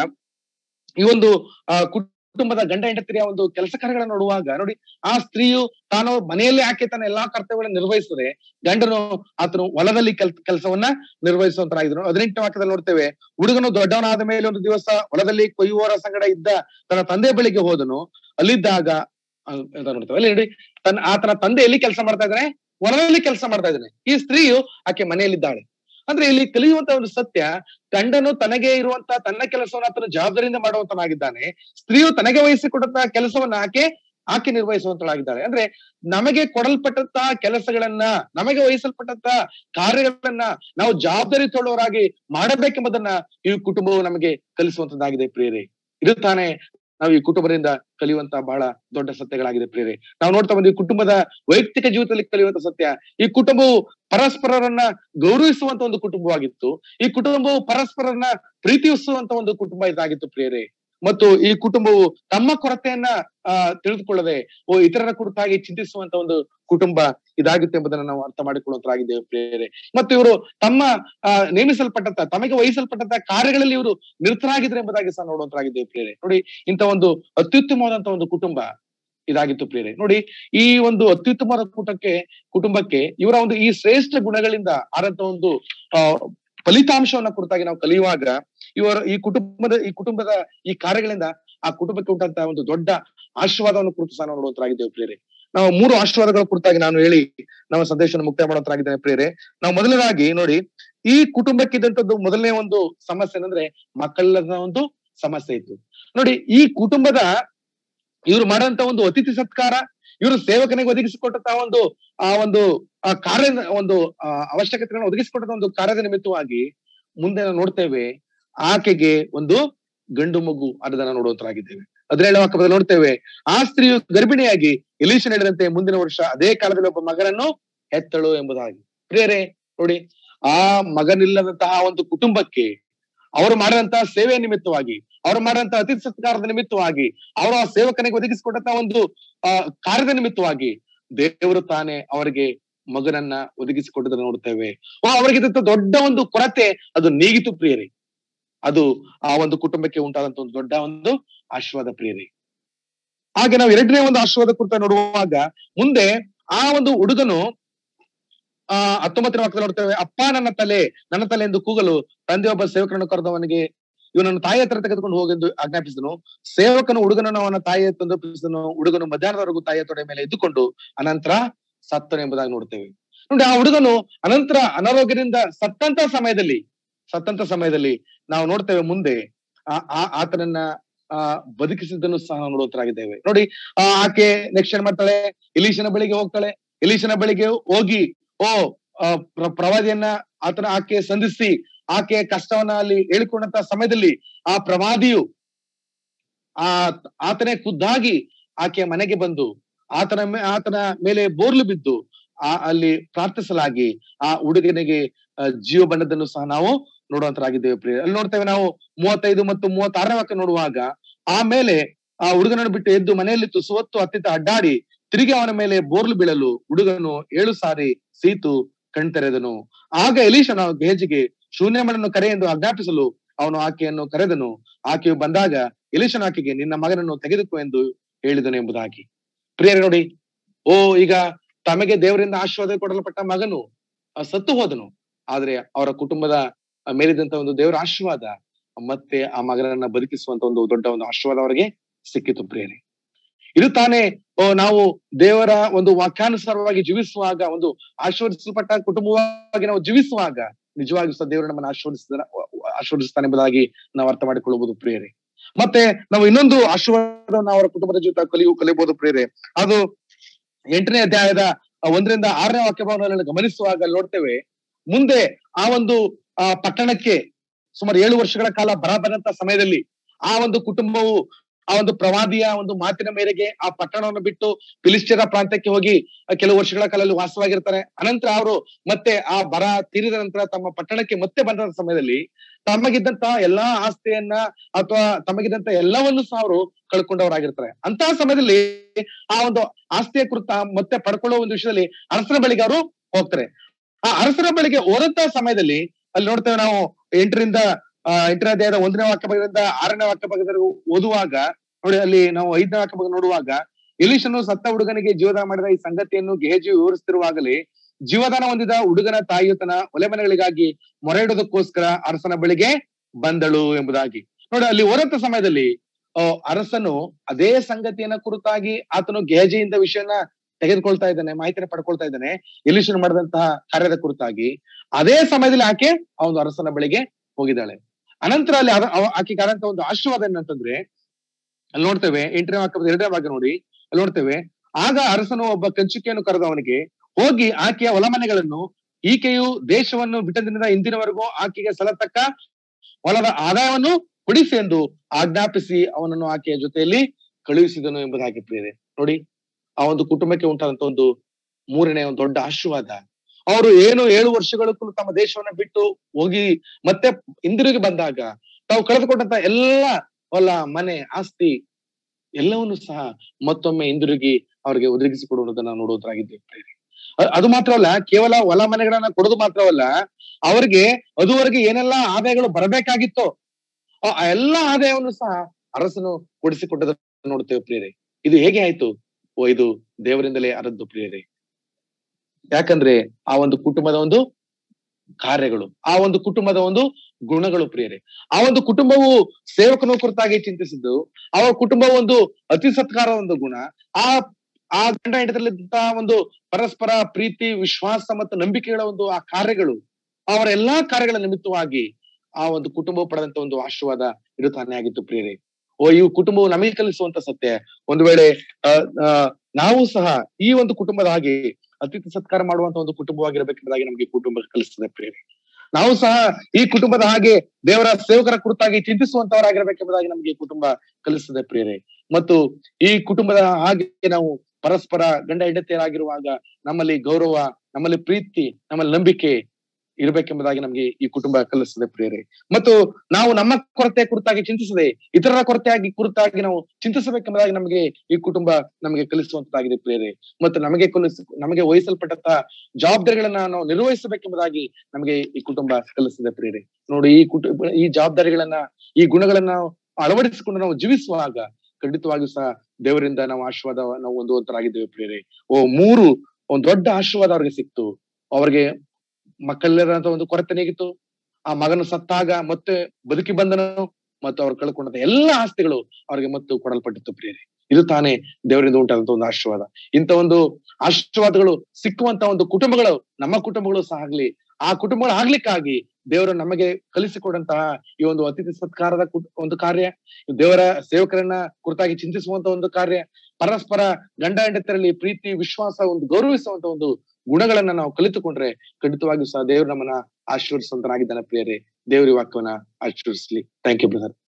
ಈ ಒಂದು ಆ ಕುಟುಂಬದ ಗಂಡ ಹೆಂಡತಿಯ ಒಂದು ಕೆಲಸ ಕಾರ್ಯಗಳನ್ನ ನೋಡುವಾಗ ನೋಡಿ ಆ ಸ್ತ್ರೀಯು ತಾನು ಮನೆಯಲ್ಲಿ ಆಕೆ ತನ್ನ ಎಲ್ಲಾ ಕರ್ತವ್ಯಗಳನ್ನು ನಿರ್ವಹಿಸಿದರೆ ಗಂಡನು ಆತನು ಹೊಲದಲ್ಲಿ ಕೆಲ್ ಕೆಲಸವನ್ನ ನಿರ್ವಹಿಸುವಂತರಾಗಿದ್ರು ಹದಿನೆಂಟನೇ ವಾಕ್ಯದಲ್ಲಿ ನೋಡ್ತೇವೆ ಹುಡುಗನು ದೊಡ್ಡವನಾದ ಮೇಲೆ ಒಂದು ದಿವಸ ಹೊಲದಲ್ಲಿ ಕೊಯ್ಯುವವರ ಸಂಗಡ ಇದ್ದ ತನ್ನ ತಂದೆ ಬಳಿಗೆ ಹೋದನು ಅಲ್ಲಿದ್ದಾಗ ಆ, ಅಂತ ನೋಡ್ತೇವೆ ಅಲ್ಲಿ ನೋಡಿ ತನ್ನ ಆತನ ತಂದೆ ಎಲ್ಲಿ ಕೆಲಸ ಮಾಡ್ತಾ ಇದ್ದಾನೆ ಹೊಲದಲ್ಲಿ ಕೆಲಸ ಮಾಡ್ತಾ ಇದ್ದಾನೆ ಈ ಸ್ತ್ರೀಯು ಆಕೆ ಮನೆಯಲ್ಲಿದ್ದಾಳೆ ಅಂದ್ರೆ ಇಲ್ಲಿ ಕಲಿಯುವಂತ ಒಂದು ಸತ್ಯ ಗಂಡನು ತನಗೆ ಇರುವಂತ ತನ್ನ ಕೆಲಸವನ್ನು ಆತನ ಜವಾಬ್ದಾರಿಯಿಂದ ಮಾಡುವಂತನಾಗಿದ್ದಾನೆ ಸ್ತ್ರೀಯು ತನಗೆ ವಹಿಸಿಕೊಟ್ಟಂತಹ ಕೆಲಸವನ್ನ ಆಕೆ ಆಕೆ ನಿರ್ವಹಿಸುವಂತಳಾಗಿದ್ದಾಳೆ ಅಂದ್ರೆ ನಮಗೆ ಕೊಡಲ್ಪಟ್ಟಂತಹ ಕೆಲಸಗಳನ್ನ ನಮಗೆ ವಹಿಸಲ್ಪಟ್ಟಂತ ಕಾರ್ಯಗಳನ್ನ ನಾವು ಜವಾಬ್ದಾರಿ ತೊಳುವರಾಗಿ ಮಾಡಬೇಕೆಂಬುದನ್ನ ಈ ಕುಟುಂಬವು ನಮಗೆ ಕಲಿಸುವಂತದ್ದಾಗಿದೆ ಪ್ರಿಯರೇ ಇದು ತಾನೇ ನಾವು ಈ ಕುಟುಂಬದಿಂದ ಕಲಿಯುವಂತ ಬಹಳ ದೊಡ್ಡ ಸತ್ಯಗಳಾಗಿದೆ ಪ್ರಿಯರೇ ನಾವು ನೋಡ್ತಾ ಬಂದು ಈ ಕುಟುಂಬದ ವೈಯಕ್ತಿಕ ಜೀವಿತದಲ್ಲಿ ಕಲಿಯುವಂತ ಸತ್ಯ ಈ ಕುಟುಂಬವು ಪರಸ್ಪರರನ್ನ ಗೌರವಿಸುವಂತ ಒಂದು ಕುಟುಂಬವಾಗಿತ್ತು ಈ ಕುಟುಂಬವು ಪರಸ್ಪರರನ್ನ ಪ್ರೀತಿಸುವಂತ ಒಂದು ಕುಟುಂಬ ಇದಾಗಿತ್ತು ಪ್ರಿಯರೇ ಮತ್ತು ಈ ಕುಟುಂಬವು ತಮ್ಮ ಕೊರತೆಯನ್ನ ಆ ತಿಳಿದುಕೊಳ್ಳದೆ ಓ ಇತರರ ಕುರಿತಾಗಿ ಚಿಂತಿಸುವಂತ ಒಂದು ಕುಟುಂಬ ಇದಾಗಿತ್ತು ಎಂಬುದನ್ನ ನಾವು ಅರ್ಥ ಮಾಡಿಕೊಳ್ಳುವಂತರಾಗಿದ್ದೇವೆ ಪ್ರಿಯರೇ ಮತ್ತು ಇವರು ತಮ್ಮ ಆ ನೇಮಿಸಲ್ಪಟ್ಟಂತ ತಮಗೆ ವಹಿಸಲ್ಪಟ್ಟಂತ ಕಾರ್ಯಗಳಲ್ಲಿ ಇವರು ನಿರತರಾಗಿದ್ರು ಎಂಬುದಾಗಿ ಸಹ ನೋಡುವಂತರಾಗಿದ್ದೇವೆ ಪ್ರಿಯರೇ ನೋಡಿ ಇಂಥ ಒಂದು ಅತ್ಯುತ್ತಮವಾದಂತ ಒಂದು ಕುಟುಂಬ ಇದಾಗಿತ್ತು ಪ್ರಿಯರೇ ನೋಡಿ ಈ ಒಂದು ಅತ್ಯುತ್ತಮವಾದ ಕೂಟಕ್ಕೆ ಕುಟುಂಬಕ್ಕೆ ಇವರ ಒಂದು ಈ ಶ್ರೇಷ್ಠ ಗುಣಗಳಿಂದ ಆದಂತ ಒಂದು ಆ ಫಲಿತಾಂಶವನ್ನ ಕುರಿತಾಗಿ ನಾವು ಕಲಿಯುವಾಗ ಇವರ ಈ ಕುಟುಂಬದ ಈ ಕುಟುಂಬದ ಈ ಕಾರ್ಯಗಳಿಂದ ಆ ಕುಟುಂಬಕ್ಕೆ ಉಂಟಂತ ಒಂದು ದೊಡ್ಡ ಆಶೀರ್ವಾದವನ್ನು ಕುರಿತು ಸಹ ನಾವು ನೋಡುವಂತರಾಗಿದ್ದೇವೆ ಪ್ರಿಯರೇ ನಾವು ಮೂರು ಆಶೀರ್ವಾದಗಳ ಕುರಿತಾಗಿ ನಾನು ಹೇಳಿ ನಮ್ಮ ಸಂದೇಶವನ್ನು ಮುಕ್ತಾಯ ಮಾಡುವಂತರಾಗಿದ್ದೇನೆ ಪ್ರಿಯರೇ ನಾವು ಮೊದಲನೇದಾಗಿ ನೋಡಿ ಈ ಕುಟುಂಬಕ್ಕೆ ಇದ್ದಂತದ್ದು ಮೊದಲನೇ ಒಂದು ಸಮಸ್ಯೆ ಏನಂದ್ರೆ ಮಕ್ಕಳದ ಒಂದು ಸಮಸ್ಯೆ ಇತ್ತು ನೋಡಿ ಈ ಕುಟುಂಬದ ಇವರು ಮಾಡಂತ ಒಂದು ಅತಿಥಿ ಸತ್ಕಾರ ಇವರು ಸೇವಕನಿಗೆ ಒದಗಿಸಿಕೊಟ್ಟಂತಹ ಒಂದು ಆ ಒಂದು ಆ ಕಾರ್ಯ ಒಂದು ಆ ಅವಶ್ಯಕತೆಗಳನ್ನು ಒದಗಿಸಿಕೊಟ್ಟಂತ ಒಂದು ಕಾರ್ಯದ ನಿಮಿತ್ತವಾಗಿ ಮುಂದೆ ನಾವು ನೋಡ್ತೇವೆ ಆಕೆಗೆ ಒಂದು ಗಂಡು ಮಗು ಅದನ್ನ ನೋಡುವಂತರಾಗಿದ್ದೇವೆ ಹದಿನೇಳು ವಾಕ್ಯದಲ್ಲಿ ನೋಡ್ತೇವೆ ಆ ಸ್ತ್ರೀಯು ಗರ್ಭಿಣಿಯಾಗಿ ಎಲೀಶನ್ ಹೇಳಿದಂತೆ ಮುಂದಿನ ವರ್ಷ ಅದೇ ಕಾಲದಲ್ಲಿ ಒಬ್ಬ ಮಗನನ್ನು ಹೆತ್ತಳು ಎಂಬುದಾಗಿ ಪ್ರಿಯರೇ ನೋಡಿ ಆ ಮಗನಿಲ್ಲದಂತಹ ಒಂದು ಕುಟುಂಬಕ್ಕೆ ಅವರು ಮಾಡಿದಂತಹ ಸೇವೆಯ ನಿಮಿತ್ತವಾಗಿ ಅವರು ಮಾಡಿದಂತಹ ಅತಿಥಿ ಸತ್ಕಾರದ ನಿಮಿತ್ತವಾಗಿ ಅವರು ಆ ಸೇವಕನಿಗೆ ಒದಗಿಸಿಕೊಟ್ಟಂತಹ ಒಂದು ಆ ಕಾರ್ಯದ ನಿಮಿತ್ತವಾಗಿ ದೇವರು ತಾನೇ ಅವರಿಗೆ ಮಗನನ್ನ ಒದಗಿಸಿಕೊಟ್ಟದನ್ನು ನೋಡ್ತೇವೆ ಓ ಅವರಿಗೆ ಇದ್ದಂತ ದೊಡ್ಡ ಒಂದು ಕೊರತೆ ಅದು ನೀಗಿತು ಪ್ರಿಯರೇ ಅದು ಆ ಒಂದು ಕುಟುಂಬಕ್ಕೆ ಉಂಟಾದಂತ ಒಂದು ದೊಡ್ಡ ಒಂದು ಆಶೀರ್ವಾದ ಪ್ರಿಯರೇ ಹಾಗೆ ನಾವು ಎರಡನೇ ಒಂದು ಆಶೀರ್ವಾದ ಕುರಿತ ನೋಡುವಾಗ ಮುಂದೆ ಆ ಒಂದು ಹುಡುಗನು ಆ ಹತ್ತೊಂಬತ್ತನೇ ವಾಕ್ಯದಲ್ಲಿ ನೋಡ್ತೇವೆ ಅಪ್ಪ ನನ್ನ ತಲೆ ನನ್ನ ತಲೆ ಎಂದು ಕೂಗಲು ತಂದೆ ಒಬ್ಬ ಸೇವಕರನ್ನು ಕರೆದವನಿಗೆ ಇವನನ್ನು ತಾಯಿ ಹತ್ರ ತೆಗೆದುಕೊಂಡು ಹೋಗೆಂದು ಆಜ್ಞಾಪಿಸಿದನು ಸೇವಕನು ಹುಡುಗನನ್ನು ಅವನ ತಾಯಿ ತಂದು ಒಪ್ಪಿಸಿದನು ಹುಡುಗನು ಮಧ್ಯಾಹ್ನದವರೆಗೂ ತಾಯಿಯ ತೊಡೆ ಮೇಲೆ ಇದ್ದುಕೊಂಡು ಅನಂತರ ಸತ್ತನು ಎಂಬುದಾಗಿ ನೋಡ್ತೇವೆ ನೋಡಿ ಆ ಹುಡುಗನು ಅನಂತರ ಅನಾರೋಗ್ಯದಿಂದ ಸತ್ತಂತ ಸಮಯದಲ್ಲಿ ಸತ್ತಂತ ಸಮಯದಲ್ಲಿ ನಾವು ನೋಡ್ತೇವೆ ಮುಂದೆ ಆ ಆ- ಆತನನ್ನ ಆ ಬದುಕಿಸಿದ್ದನ್ನು ಸಹ ನಾವು ನೋಡುವಂತರಾಗಿದ್ದೇವೆ ನೋಡಿ ಆ ಆಕೆ ನೆಕ್ಸ್ಟ್ ಏನ್ ಮಾಡ್ತಾಳೆ ಇಲೀಶನ ಬಳಿಗೆ ಹೋಗ್ತಾಳೆ ಇಲೀಶನ ಬಳಿಗೆ ಹೋಗಿ ಓ ಆ, ಪ್ರ- ಪ್ರವಾದಿಯನ್ನ ಆತನ ಆಕೆ ಸಂಧಿಸಿ ಆಕೆಯ ಕಷ್ಟವನ್ನ ಅಲ್ಲಿ ಹೇಳಿಕೊಂಡಂತ ಸಮಯದಲ್ಲಿ ಆ ಪ್ರವಾದಿಯು ಆ ಆತನೇ ಖುದ್ದಾಗಿ ಆಕೆಯ ಮನೆಗೆ ಬಂದು ಆತನ ಮೇ- ಆತನ ಮೇಲೆ ಬೋರ್ಲು ಬಿದ್ದು ಆ ಅಲ್ಲಿ ಪ್ರಾರ್ಥಿಸಲಾಗಿ ಆ ಹುಡುಗನಿಗೆ ಆ, ಜೀವ ಬಂದದ್ದನ್ನು ಸಹ ನಾವು ನೋಡುವಂತರಾಗಿದ್ದೇವೆ ಪ್ರಿಯ ಅಲ್ಲಿ ನೋಡ್ತೇವೆ ನಾವು ಮೂವತ್ತೈದು ಮತ್ತು ಮೂವತ್ತಾರನೇ ವಾಕ್ಯ ನೋಡುವಾಗ ಆಮೇಲೆ ಆ ಹುಡುಗನನ್ನು ಬಿಟ್ಟು ಎದ್ದು ಮನೆಯಲ್ಲಿ ತುಸುವತ್ತು ಹತ್ತಿತ್ತ ಅಡ್ಡಾಡಿ ತಿರುಗಿ ಅವನ ಮೇಲೆ ಬೋರ್ಲು ಬೀಳಲು ಹುಡುಗನು ಏಳು ಸಾರಿ ಸೀತು ಕಣ್ತೆರೆದನು ಆಗ ಎಲೀಶನ ಗೇಜಿಗೆ ಶೂನ್ಯಮನನ್ನು ಕರೆ ಎಂದು ಆಜ್ಞಾಪಿಸಲು ಅವನು ಆಕೆಯನ್ನು ಕರೆದನು ಆಕೆಯು ಬಂದಾಗ ಎಲೀಶನ ಆಕೆಗೆ ನಿನ್ನ ಮಗನನ್ನು ತೆಗೆದುಕೋ ಎಂದು ಹೇಳಿದನು ಎಂಬುದಾಗಿ ಪ್ರಿಯರೇ ನೋಡಿ ಓ ಈಗ ತಮಗೆ ದೇವರಿಂದ ಆಶೀರ್ವಾದ ಕೊಡಲ್ಪಟ್ಟ ಮಗನು ಆ, ಸತ್ತು ಹೋದನು ಆದ್ರೆ ಅವರ ಕುಟುಂಬದ ಆ, ಮೇಲಿದ್ದಂತ ಒಂದು ದೇವರ ಆಶೀರ್ವಾದ ಮತ್ತೆ ಆ ಮಗನನ್ನ ಬದುಕಿಸುವಂತ ಒಂದು ದೊಡ್ಡ ಒಂದು ಆಶೀರ್ವಾದ ಅವರಿಗೆ ಸಿಕ್ಕಿತು ಪ್ರಿಯರೇ ಇದು ತಾನೇ ಓ, ನಾವು ದೇವರ ಒಂದು ವಾಕ್ಯಾನುಸಾರವಾಗಿ ಜೀವಿಸುವಾಗ ಒಂದು ಆಶೀರ್ವದಿಸಲ್ಪಟ್ಟ ಕುಟುಂಬವಾಗಿ ನಾವು ಜೀವಿಸುವಾಗ ನಿಜವಾಗಿಯೂ ಸಹ ದೇವರು ನಮ್ಮನ್ನು ಆಶೀರ್ವದಿಸಿದ ಆಶೀರ್ವದಿಸ್ತಾನೆ ಎಂಬುದಾಗಿ ನಾವು ಅರ್ಥ ಮಾಡಿಕೊಳ್ಳಬಹುದು ಪ್ರಿಯರೇ ಮತ್ತೆ ನಾವು ಇನ್ನೊಂದು ಆಶೀರ್ವಾದವನ್ನು ಅವರ ಕುಟುಂಬದ ಜೊತೆ ಕಲಿಯು ಕಲಿಯಬಹುದು ಪ್ರಿಯರೇ ಅದು ಎಂಟನೇ ಅಧ್ಯಾಯದ ಆ ಒಂದರಿಂದ ಆರನೇ ವಾಕ್ಯಭಾವನೆಗಳನ್ನು ಗಮನಿಸುವಾಗ ಅಲ್ಲಿ ನೋಡ್ತೇವೆ ಮುಂದೆ ಆ ಒಂದು ಆ ಪಟ್ಟಣಕ್ಕೆ ಸುಮಾರು ಏಳು ವರ್ಷಗಳ ಕಾಲ ಬರ ಬಂದಂತ ಸಮಯದಲ್ಲಿ ಆ ಒಂದು ಕುಟುಂಬವು ಆ ಒಂದು ಪ್ರವಾದಿಯ ಒಂದು ಮಾತಿನ ಮೇರೆಗೆ ಆ ಪಟ್ಟಣವನ್ನು ಬಿಟ್ಟು ಫಿಲಿಸ್ಟಿಯರ ಪ್ರಾಂತ್ಯಕ್ಕೆ ಹೋಗಿ ಆ ಕೆಲವು ವರ್ಷಗಳ ಕಾಲದಲ್ಲಿ ವಾಸವಾಗಿರ್ತಾರೆ ಅನಂತರ ಅವರು ಮತ್ತೆ ಆ ಬರ ತೀರಿದ ನಂತರ ತಮ್ಮ ಪಟ್ಟಣಕ್ಕೆ ಮತ್ತೆ ಬಂದ ಸಮಯದಲ್ಲಿ ತಮಗಿದ್ದಂತ ಎಲ್ಲಾ ಆಸ್ತಿಯನ್ನ ಅಥವಾ ತಮಗಿದ್ದಂತ ಎಲ್ಲವನ್ನು ಸಹ ಅವರು ಕಳ್ಕೊಂಡವರಾಗಿರ್ತಾರೆ ಅಂತಹ ಸಮಯದಲ್ಲಿ ಆ ಒಂದು ಆಸ್ತಿಯ ಕುರಿತ ಮತ್ತೆ ಪಡ್ಕೊಳ್ಳೋ ಒಂದು ವಿಷಯದಲ್ಲಿ ಅರಸನ ಬಳಿಗೆ ಅವರು ಹೋಗ್ತಾರೆ ಆ ಅರಸನ ಬಳಿಗೆ ಹೋದಂತ ಸಮಯದಲ್ಲಿ ಅಲ್ಲಿ ನೋಡ್ತೇವೆ ನಾವು ಎಂಟರಿಂದ ಆ ಎಂಟನೇ ಅಧ್ಯಾಯದ ಒಂದನೇ ವಾಕ್ಯ ಭಾಗದಿಂದ ಆರನೇ ವಾಕ್ಯ ಭಾಗದಲ್ಲಿ ಓದುವಾಗ ನೋಡಿ ಅಲ್ಲಿ ನಾವು ಐದನೇ ವಾಕ್ಯ ಭಾಗ ನೋಡುವಾಗ ಎಲೀಶನು ಸತ್ತ ಹುಡುಗನಿಗೆ ಜೀವದಾನ ಮಾಡಿದ ಈ ಸಂಗತಿಯನ್ನು ಗೆಹಜಿ ವಿವರಿಸುತ್ತಿರುವಾಗಲೇ ಜೀವದಾನ ಹೊಂದಿದ ಹುಡುಗನ ತಾಯಿಯು ತನ್ನ ಒಲೆಮನೆಗಳಿಗಾಗಿ ಮೊರೆ ಇಡೋದಕ್ಕೋಸ್ಕರ ಅರಸನ ಬಳಿಗೆ ಬಂದಳು ಎಂಬುದಾಗಿ ನೋಡಿ ಅಲ್ಲಿ ಹೋದಂತ ಸಮಯದಲ್ಲಿ ಆ, ಅರಸನು ಅದೇ ಸಂಗತಿಯನ್ನ ಕುರಿತಾಗಿ ಆತನು ಗೆಹಜಿಯಿಂದ ವಿಷಯನ ತೆಗೆದುಕೊಳ್ತಾ ಇದ್ದಾನೆ ಮಾಹಿತಿನ ಪಡ್ಕೊಳ್ತಾ ಇದ್ದಾನೆ ಎಲಿಶನ್ ಮಾಡಿದಂತಹ ಕಾರ್ಯದ ಕುರಿತಾಗಿ ಅದೇ ಸಮಯದಲ್ಲಿ ಆಕೆ ಆ ಒಂದು ಅರಸನ ಬಳಿಗೆ ಹೋಗಿದ್ದಾಳೆ ಅನಂತರ ಅಲ್ಲಿ ಅದ- ಅವ- ಆಕೆಗೆ ಆದಂತ ಒಂದು ಆಶೀರ್ವಾದ ಏನಂತಂದ್ರೆ ಅಲ್ಲಿ ನೋಡ್ತೇವೆ ಎಂಟನೇ ವಾಕ್ಯದ ಎರಡನೇ ಭಾಗ ನೋಡಿ ಅಲ್ಲಿ ನೋಡ್ತೇವೆ ಆಗ ಅರಸನು ಒಬ್ಬ ಕಂಚುಕಿಯನ್ನು ಕರೆದು ಅವನಿಗೆ ಹೋಗಿ ಆಕೆಯ ಹೊಲಮನೆಗಳನ್ನು ಈಕೆಯು ದೇಶವನ್ನು ಬಿಟ್ಟದಿಂದ ಇಂದಿನವರೆಗೂ ಆಕೆಗೆ ಸಲತಕ್ಕ ಹೊಲದ ಆದಾಯವನ್ನು ಕೊಡಿಸಿ ಎಂದು ಆಜ್ಞಾಪಿಸಿ ಅವನನ್ನು ಆಕೆಯ ಜೊತೆಯಲ್ಲಿ ಕಳುಹಿಸಿದನು ಎಂಬುದಾಗಿ ಪ್ರಿಯರೇ ನೋಡಿ ಆ ಒಂದು ಕುಟುಂಬಕ್ಕೆ ಉಂಟಾದಂತ ಒಂದು ಮೂರನೇ ಒಂದು ದೊಡ್ಡ ಆಶೀರ್ವಾದ ಅವರು ಏನು ಏಳು ವರ್ಷಗಳಕ್ಕೂ ತಮ್ಮ ದೇಶವನ್ನ ಬಿಟ್ಟು ಹೋಗಿ ಮತ್ತೆ ಹಿಂದಿರುಗಿ ಬಂದಾಗ ತಾವು ಕಳೆದುಕೊಂಡಂತ ಎಲ್ಲ ಹೊಲ ಮನೆ ಆಸ್ತಿ ಎಲ್ಲವನ್ನು ಸಹ ಮತ್ತೊಮ್ಮೆ ಹಿಂದಿರುಗಿ ಅವರಿಗೆ ಒದಗಿಸಿಕೊಡುವುದನ್ನ ನೋಡುವುದಾಗಿದ್ದೇವೆ ಪ್ರಿಯರೇ. ಅ- ಅದು ಮಾತ್ರ ಅಲ್ಲ ಕೇವಲ ಹೊಲ ಮನೆಗಳನ್ನ ಕೊಡೋದು ಮಾತ್ರವಲ್ಲ ಅವರಿಗೆ ಅದುವರೆಗೆ ಏನೆಲ್ಲ ಆದಾಯಗಳು ಬರಬೇಕಾಗಿತ್ತೋ ಆ ಆ ಎಲ್ಲ ಆದಾಯವನ್ನು ಸಹ ಅರಸನು ಕೊಡಿಸಿಕೊಟ್ಟದನ್ನು ನೋಡ್ತೇವೆ ಪ್ರಿಯರೇ ಇದು ಹೇಗೆ ಆಯ್ತು ಓ ಇದು ದೇವರಿಂದಲೇ ಆದದ್ದು ಪ್ರಿಯರೇ ಯಾಕಂದ್ರೆ ಆ ಒಂದು ಕುಟುಂಬದ ಒಂದು ಕಾರ್ಯಗಳು ಆ ಒಂದು ಕುಟುಂಬದ ಒಂದು ಗುಣಗಳು ಪ್ರಿಯರೇ ಆ ಒಂದು ಕುಟುಂಬವು ಸೇವಕನ ಕುರಿತಾಗಿ ಚಿಂತಿಸಿದ್ದು ಆ ಕುಟುಂಬ ಒಂದು ಅತಿ ಸತ್ಕಾರ ಒಂದು ಗುಣ ಆ ಆ ಗಂಡ ಹೆಂಡತಿಯಲ್ಲಿದ್ದಂತಹ ಒಂದು ಪರಸ್ಪರ ಪ್ರೀತಿ ವಿಶ್ವಾಸ ಮತ್ತು ನಂಬಿಕೆಗಳ ಒಂದು ಆ ಕಾರ್ಯಗಳು ಅವರ ಎಲ್ಲಾ ಕಾರ್ಯಗಳ ನಿಮಿತ್ತವಾಗಿ ಆ ಒಂದು ಕುಟುಂಬವು ಪಡೆದಂತ ಒಂದು ಆಶೀರ್ವಾದ ಇದು ತಾನೇ ಆಗಿತ್ತು ಪ್ರಿಯರೇ ಓ ಈ ಕುಟುಂಬವು ನಮಗೆ ಕಲಿಸುವಂತ ಸತ್ಯ ಒಂದು ವೇಳೆ ಆ, ಆ, ನಾವು ಸಹ ಈ ಒಂದು ಕುಟುಂಬದ ಹಾಗೆ ಅತಿಥಿ ಸತ್ಕಾರ ಮಾಡುವಂತ ಒಂದು ಕುಟುಂಬವಾಗಿರಬೇಕೆಂಬುದಾಗಿ ನಮಗೆ ಈ ಕುಟುಂಬ ಕಲಿಸ್ತದೆ ಪ್ರಿಯರೇ ನಾವು ಸಹ ಈ ಕುಟುಂಬದ ಹಾಗೆ ದೇವರ ಸೇವಕರ ಕುರಿತಾಗಿ ಚಿಂತಿಸುವಂತವರಾಗಿರ್ಬೇಕೆಂಬುದಾಗಿ ನಮಗೆ ಈ ಕುಟುಂಬ ಕಲಿಸ್ತದೆ ಪ್ರಿಯರೇ ಮತ್ತು ಈ ಕುಟುಂಬದ ಹಾಗೆ ನಾವು ಪರಸ್ಪರ ಗಂಡ ಹೆಂಡತಿಯರಾಗಿರುವಾಗ ನಮ್ಮಲ್ಲಿ ಗೌರವ ನಮ್ಮಲ್ಲಿ ಪ್ರೀತಿ ನಮ್ಮಲ್ಲಿ ನಂಬಿಕೆ ಇರಬೇಕೆಂಬುದಾಗಿ ನಮಗೆ ಈ ಕುಟುಂಬ ಕಲಿಸ್ತದೆ ಪ್ರಿಯರೇ ಮತ್ತು ನಾವು ನಮ್ಮ ಕೊರತೆ ಕುರಿತಾಗಿ ಚಿಂತಿಸದೆ ಇತರರ ಕೊರತೆಯಾಗಿ ಕುರಿತಾಗಿ ನಾವು ಚಿಂತಿಸಬೇಕೆಂಬುದಾಗಿ ನಮಗೆ ಈ ಕುಟುಂಬ ನಮಗೆ ಕಲಿಸುವಂತದ್ದಾಗಿದೆ ಪ್ರಿಯರೇ ಮತ್ತು ನಮಗೆ ಕಲಿಸ ನಮಗೆ ವಹಿಸಲ್ಪಟ್ಟಂತ ಜವಾಬ್ದಾರಿಗಳನ್ನ ನಾವು ನಿರ್ವಹಿಸಬೇಕೆಂಬುದಾಗಿ ನಮಗೆ ಈ ಕುಟುಂಬ ಕಲಿಸ್ತದೆ ಪ್ರಿಯರೇ ನೋಡಿ ಈ ಕುಟುಂಬ ಈ ಜವಾಬ್ದಾರಿಗಳನ್ನ ಈ ಗುಣಗಳನ್ನ ನಾವು ಅಳವಡಿಸಿಕೊಂಡು ನಾವು ಜೀವಿಸುವಾಗ ಖಂಡಿತವಾಗಿಯೂ ಸಹ ದೇವರಿಂದ ನಾವು ಆಶೀರ್ವಾದ ನಾವು ಹೊಂದುವಂತರಾಗಿದ್ದೇವೆ ಪ್ರಿಯರೇ ಓ ಮೂರು ಒಂದು ದೊಡ್ಡ ಆಶೀರ್ವಾದ ಅವ್ರಿಗೆ ಸಿಕ್ತು ಅವ್ರಿಗೆ ಮಕ್ಕಳಿರಂತ ಒಂದು ಕೊರತೆ ನೀಗಿತ್ತು ಆ ಮಗನು ಸತ್ತಾಗ ಮತ್ತೆ ಬದುಕಿ ಬಂದನು ಮತ್ತು ಅವ್ರು ಕಳ್ಕೊಂಡಂತ ಎಲ್ಲಾ ಆಸ್ತಿಗಳು ಅವ್ರಿಗೆ ಮತ್ತು ಕೊಡಲ್ಪಟ್ಟಿತ್ತು ಪ್ರಿಯರೇ ಇದು ತಾನೇ ದೇವರಿಂದ ಉಂಟಾದಂತ ಒಂದು ಆಶೀರ್ವಾದ ಇಂಥ ಒಂದು ಆಶೀರ್ವಾದಗಳು ಸಿಕ್ಕುವಂತ ಒಂದು ಕುಟುಂಬಗಳು ನಮ್ಮ ಕುಟುಂಬಗಳು ಸಹ ಆಗ್ಲಿ ಆ ಕುಟುಂಬಗಳು ಆಗ್ಲಿಕ್ಕಾಗಿ ದೇವರು ನಮಗೆ ಕಲಿಸಿಕೊಡಂತಹ ಈ ಒಂದು ಅತಿಥಿ ಸತ್ಕಾರದ ಕು- ಒಂದು ಕಾರ್ಯ ದೇವರ ಸೇವಕರನ್ನ ಕುರಿತಾಗಿ ಚಿಂತಿಸುವಂತ ಒಂದು ಕಾರ್ಯ ಪರಸ್ಪರ ಗಂಡ ಹೆಂಡತಿಯರಲ್ಲಿ ಪ್ರೀತಿ ವಿಶ್ವಾಸ ಒಂದು ಗೌರವಿಸುವಂತ ಒಂದು ಗುಣಗಳನ್ನ ನಾವು ಕಲಿತುಕೊಂಡ್ರೆ ಖಂಡಿತವಾಗಿಯೂ ಸಹ ದೇವರು ನಮ್ಮನ್ನ ಆಶೀರ್ವದಿಸುವಂತನಾಗಿದ್ದಾನೆ ಪ್ರಿಯರೇ ದೇವರ ವಾಕ್ಯವನ್ನ ಆಶೀರ್ವದಿಸ್ಲಿ ಥ್ಯಾಂಕ್ ಯು ಬ್ರದರ್